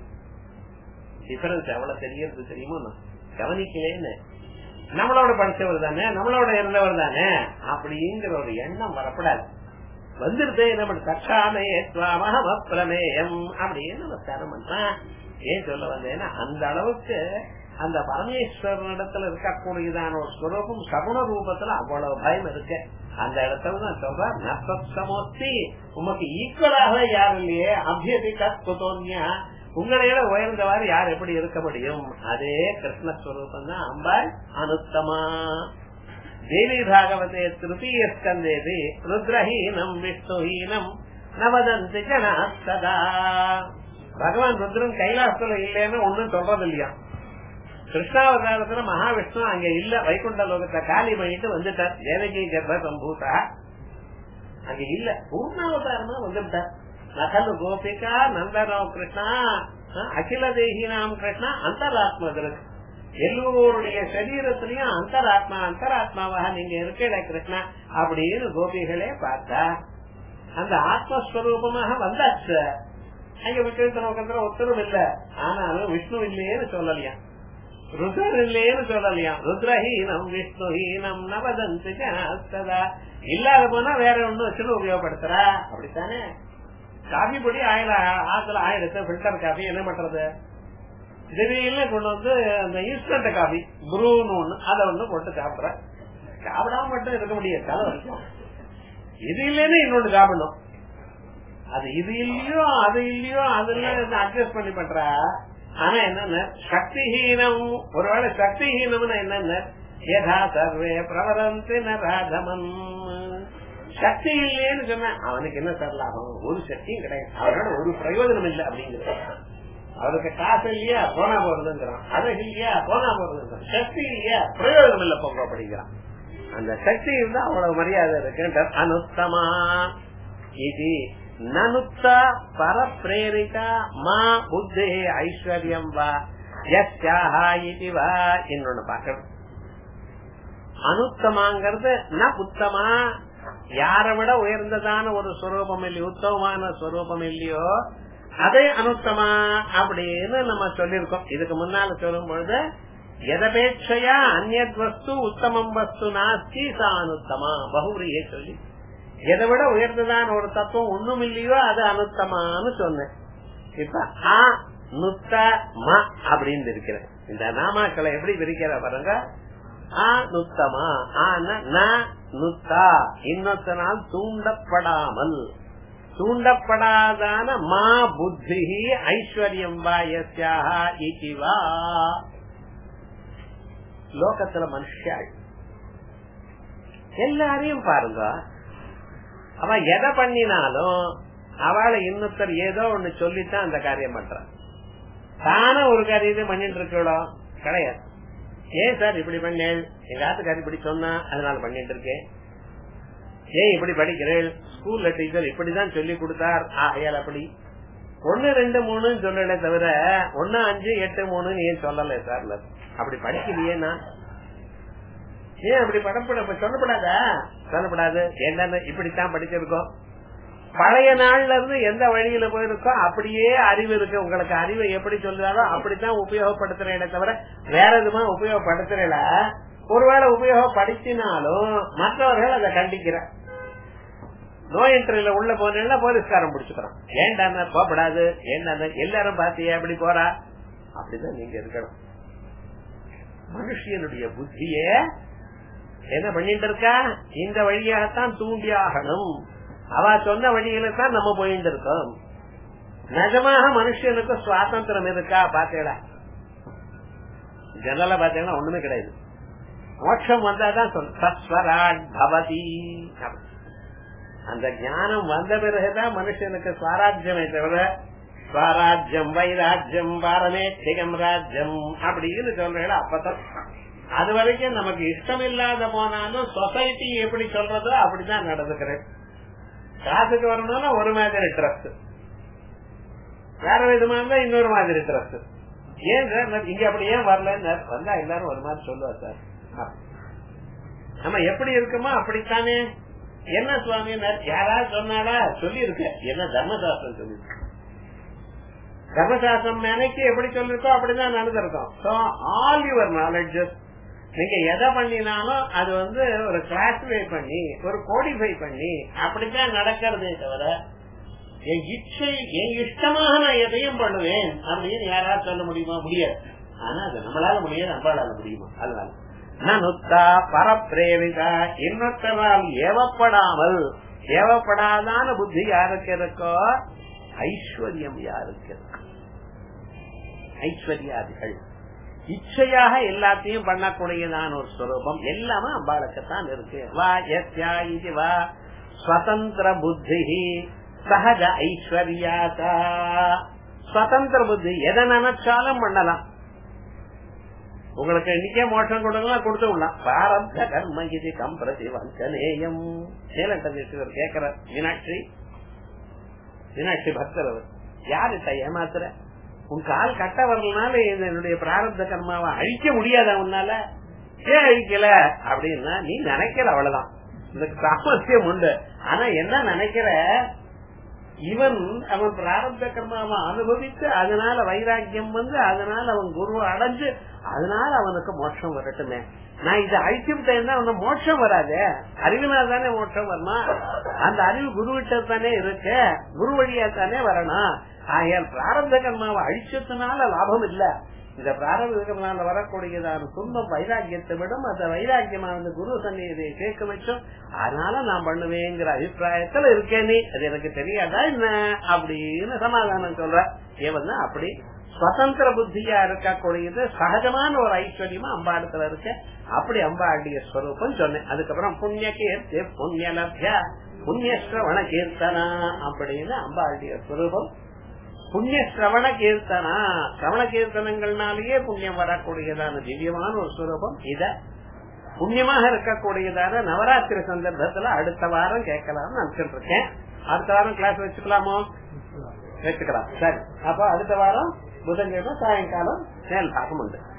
டிஃபரன்ஸ் எவ்வளவு தெரியறது தெரியுமோ கவனிக்கலேன்னு நம்மளோட படிச்சவர் தானே நம்மளோட இருந்தவர் தானே அப்படிங்கிற ஒரு எண்ணம் வரப்படாது வந்துருது நம்ம கட்டாமையே பிரமேயம் அப்படின்னு நமஸ்காரம் பண்றான் ஏன் சொல்ல வந்தேன்னா அந்த அளவுக்கு அந்த பரமேஸ்வரனிடத்துல இருக்கக்கூடியதான ஒரு ஸ்வரூபம் சகுண ரூபத்துல அவ்வளவு பயம் இருக்கு அந்த இடத்துல தான் சொல்றேன் நசமூர்த்தி உமக்கு ஈக்குவலாக யாரும் இல்லையே அபியதி கத்துதோன்யா உங்களையோட உயர்ந்தவாறு யார் எப்படி இருக்க முடியும் அதே கிருஷ்ணஸ்வரூபம் தான் அம்பாள் அனுத்தமா தேவி பாகவதே திருத்தீய ஸ்கந்தேதி ருத்ரஹீனம் விஷ்ணுஹீனம் நவதந்தி ஜனா சதா பகவான் ருத்ரன் கைலாசத்துல இல்லைன்னு ஒண்ணும் சொல்றது இல்லையா கிருஷ்ணாவதாரத்துல மகாவிஷ்ணு அங்க இல்ல வைகுண்ட லோகத்தை காலி பண்ணிட்டு வந்துட்டார் தேவகி கர்ப்ப சம்பூதா அங்க இல்ல பூர்ணாவதாரமா வந்துட்டார் நகலு கோபிகா நந்தனோ கிருஷ்ணா அகில தேகினாம் கிருஷ்ணா அந்தராத்மதற்கு எல்லோருடைய சரீரத்திலையும் அந்தராத்மா அந்தராத்மாவாக நீங்க இருக்கல கிருஷ்ணா அப்படின்னு கோபிகளே பார்த்தா அந்த ஆத்மஸ்வரூபமாக வந்தாச்சு அங்க விட்டு நோக்கத்துல ஒத்தரும் இல்ல ஆனாலும் விஷ்ணு இல்லையேன்னு சொல்லலையா ருத்ரன் இல்லையேன்னு சொல்லலையா ருத்ரஹீனம் விஷ்ணுஹீனம் நவதந்தி ஜனஸ்ததா இல்லாத போனா வேற ஒண்ணு வச்சுன்னு உபயோகப்படுத்துறா அப்படித்தானே காபி பொடி ஆயில ஆத்துல ஆயிரத்து பில்டர் காபி என்ன பண்றது திடீர்னு கொண்டு வந்து அந்த இன்ஸ்டன்ட் காபி ப்ரூன்னு ஒண்ணு அதை ஒண்ணு போட்டு சாப்பிடுற சாப்பிடாம மட்டும் இருக்க முடியாது தலை வரைக்கும் இது இல்லைன்னு இன்னொன்னு சாப்பிடணும் அது இது இல்லையோ அது இல்லையோ அதுல அட்ஜஸ்ட் பண்ணி பண்றா ஆனா என்னன்னு சக்திஹீனம் ஒருவேளை சக்திஹீனம்னு என்னன்னு யதா சர்வே பிரவரந்தி நராதமன் சக்தி இல்லையேன்னு சொன்ன அவனுக்கு என்ன சார் லாபம் ஒரு சக்தியும் கிடையாது அவனோட ஒரு பிரயோஜனம் இல்லை அப்படிங்கிறது அவருக்கு காசு இல்லையா போனா போறதுங்கிறான் அழகு இல்லையா போனா போறதுங்கிறான் சக்தி இல்லையா பிரயோஜனம் இல்ல போங்க அப்படிங்கிறான் அந்த சக்தி இருந்தா அவ்வளவு மரியாதை இருக்கு அனுத்தமா இது நனுத்த பரப்பிரேரிதா மா புத்தே ஐஸ்வர்யம் வா யஸ்யாஹா இது வா இன்னொன்னு பார்க்கணும் அனுத்தமாங்கிறது ந உத்தமா யாரை விட உயர்ந்ததான ஒரு ஸ்வரூபம் இல்லையோ உத்தமமான ஸ்வரூபம் இல்லையோ அதே அனுத்தமா அப்படின்னு நம்ம சொல்லிருக்கோம் இதுக்கு முன்னால சொல்லும் பொழுது எதபேட்சையா அந்நத் வஸ்து உத்தமம் வஸ்து நாஸ்தி சா அனுத்தமா பகுரியே சொல்லி எதை விட உயர்ந்ததான ஒரு தத்துவம் ஒண்ணும் இல்லையோ அது அனுத்தமான்னு சொன்னேன் இப்ப ஆ நுத்த ம அப்படின்னு இருக்கிறேன் இந்த நாமாக்களை எப்படி பிரிக்கிற பாருங்க ஆ நுத்தமா ஆன நுத்தா இன்னொத்தனால் தூண்டப்படாமல் தூண்டப்படாதான மா புத்தி ஐஸ்வர்யம் வா யஸ்யாக இவா லோகத்துல மனுஷாள் எல்லாரையும் பாருங்க அவ எதை பண்ணினாலும் அவளை இன்னொருத்தர் ஏதோ ஒண்ணு சொல்லித்தான் அந்த காரியம் பண்றான் தானே ஒரு காரியத்தை பண்ணிட்டு இருக்கோம் கிடையாது ஏன் சார் இப்படி பண்ணேன் எங்க ஆத்துக்காரி இப்படி சொன்னா அதனால பண்ணிட்டு இருக்கேன் ஏன் இப்படி படிக்கிறேன் ஸ்கூல்ல டீச்சர் இப்படிதான் சொல்லி கொடுத்தார் ஆகையால் அப்படி ஒன்னு ரெண்டு மூணுன்னு சொல்லல தவிர ஒன்னு அஞ்சு எட்டு மூணுன்னு ஏன் சொல்லல சார் அப்படி படிக்கலையே நான் ஏன் அப்படி படப்பட சொல்லப்படாதா சொல்லப்படாது என்னன்னு இப்படித்தான் படிச்சிருக்கோம் பழைய நாள்ல இருந்து எந்த வழியில போயிருக்கோ அப்படியே அறிவு இருக்கு உங்களுக்கு அறிவை எப்படி சொல்றாரோ அப்படித்தான் உபயோகப்படுத்துறேன் தவிர வேற எதுமா உபயோகப்படுத்துறேல ஒருவேளை உபயோகப்படுத்தினாலும் மற்றவர்கள் அதை கண்டிக்கிற நோய் என்ட்ரில உள்ள போனா போலீஸ்காரன் பிடிச்சுக்கிறான் ஏன்டா போகப்படாது ஏன்டா எல்லாரும் பாத்தியா எப்படி போறா அப்படிதான் நீங்க இருக்கணும் மனுஷனுடைய புத்திய என்ன பண்ணிட்டு இருக்கா இந்த வழியாகத்தான் தூண்டி ஆகணும் அவ சொன்ன வழியில தான் நம்ம போயிட்டு இருக்கோம் நிஜமாக மனுஷனுக்கு சுவாதந்திரம் இருக்கா பாத்தீங்களா ஜனல பாத்தீங்கன்னா ஒண்ணுமே கிடையாது மோட்சம் வந்தாதான் சஸ்வராட் பவதி அந்த ஞானம் வந்த பிறகுதான் மனுஷனுக்கு சுவாராஜ்யமே தவிர ஸ்வராஜ்யம் வைராஜ்யம் பாரமேத்திகம் ராஜ்யம் அப்படின்னு சொல்றேன் அப்பதான் அது வரைக்கும் நமக்கு இஷ்டம் இல்லாத போனாலும் சொசைட்டி எப்படி சொல்றதோ அப்படிதான் நடந்துக்கிறேன் காசுக்கு வரணும்னா ஒரு மாதிரி ட்ரஸ்ட் வேற விதமா இருந்தா இன்னொரு மாதிரி ட்ரஸ்ட் ஏன் சார் இங்க அப்படி ஏன் வரலன்னு வந்தா எல்லாரும் ஒரு மாதிரி சொல்லுவா சார் நம்ம எப்படி இருக்குமோ அப்படித்தானே என்ன சுவாமி யாராவது சொன்னாலா சொல்லி இருக்க என்ன தர்மசாஸ்திரம் சொல்லி தர்மசாஸ்திரம் நினைக்கு எப்படி சொல்லிருக்கோ அப்படிதான் நடந்திருக்கோம் ஆல் யுவர் நாலேஜஸ் நீங்க எதை பண்ணினாலும் அது வந்து ஒரு கிளாசிஃபை பண்ணி ஒரு கோடிஃபை பண்ணி அப்படித்தான் நடக்கிறதே தவிர என் இச்சை என் இஷ்டமாக நான் எதையும் பண்ணுவேன் அப்படின்னு யாராவது சொல்ல முடியுமா முடியாது ஆனா அது நம்மளால முடியாது நம்மளால முடியுமா அதனால நனுத்தா பரப்பிரேவிதா இன்னொருத்தரால் ஏவப்படாமல் ஏவப்படாதான புத்தி யாருக்கு இருக்கோ ஐஸ்வர்யம் யாருக்கு இருக்கு ஐஸ்வர்யாதிகள் இச்சையாக எல்லாத்தையும் பண்ணக்கூடியதான ஒரு ஸ்வரூபம் எல்லாமே அம்பாளுக்குத்தான் இருக்கு வா எஸ்யா இது வா ஸ்வதந்திர புத்தி சகஜ ஐஸ்வர்யாதா ஸ்வதந்திர புத்தி எதை நினைச்சாலும் பண்ணலாம் உங்களுக்கு இன்னைக்கே மோட்சம் கொடுக்கலாம் கொடுத்து விடலாம் பாரத கர்ம இது கம்பிரதி வஞ்சனேயம் சேலண்டர் கேக்குற மீனாட்சி மீனாட்சி பக்தர் அவர் யாருட்ட ஏமாத்துற உன் கால் கட்ட வரலனால என்னுடைய பிராரப்த கர்மாவை அழிக்க முடியாது அவனால ஏன் அழிக்கல அப்படின்னா நீ நினைக்கிற அவ்வளவுதான் இதுக்கு சாமர்த்தியம் உண்டு ஆனா என்ன நினைக்கிற இவன் அவன் பிராரப்த கர்மாவை அனுபவித்து அதனால வைராக்கியம் வந்து அதனால அவன் குரு அடைஞ்சு அதனால அவனுக்கு மோட்சம் வரட்டுமே நான் இதை அழிச்சு விட்டேன்னா அவனுக்கு மோட்சம் வராது அறிவினால் தானே மோட்சம் வருமா அந்த அறிவு குருவிட்ட தானே இருக்கு குரு வழியா தானே வரணும் ஆகையால் பிராரப்த கர்மாவை அழிச்சதுனால லாபம் இல்ல இந்த பிராரப்த கர்மால வரக்கூடியதான துன்பம் வைராக்கியத்தை விடும் அந்த வைராக்கியமானது குரு சந்நிதியை சேர்க்க வச்சோம் அதனால நான் பண்ணுவேங்கிற அபிப்பிராயத்துல இருக்கேன் நீ அது எனக்கு தெரியாதா என்ன அப்படின்னு சமாதானம் சொல்ற ஏவன்னா அப்படி சுதந்திர புத்தியா இருக்கக்கூடியது சகஜமான ஒரு ஐஸ்வர்யமா அம்பாடத்துல இருக்க அப்படி அம்பாடிய ஸ்வரூபம் சொன்னேன் அதுக்கப்புறம் புண்ணிய கீர்த்தி புண்ணிய லப்யா புண்ணிய ஸ்ரவண கீர்த்தனா அப்படின்னு அம்பாடிய ஸ்வரூபம் புண்ணிய சிரவண கீர்த்தனா சிரவண கீர்த்தனங்கள்னாலேயே புண்ணியம் வரக்கூடியதான திவ்யமான ஒரு ஸ்வரூபம் இத புண்ணியமாக இருக்கக்கூடியதான நவராத்திரி சந்தர்ப்பத்துல அடுத்த வாரம் கேட்கலாம்னு நினைச்சிட்டு இருக்கேன் அடுத்த வாரம் கிளாஸ் வச்சுக்கலாமோ வச்சுக்கலாம் சரி அப்ப அடுத்த வாரம் புதன்கிழமை சாயங்காலம் மேல் பாகம் உண்டு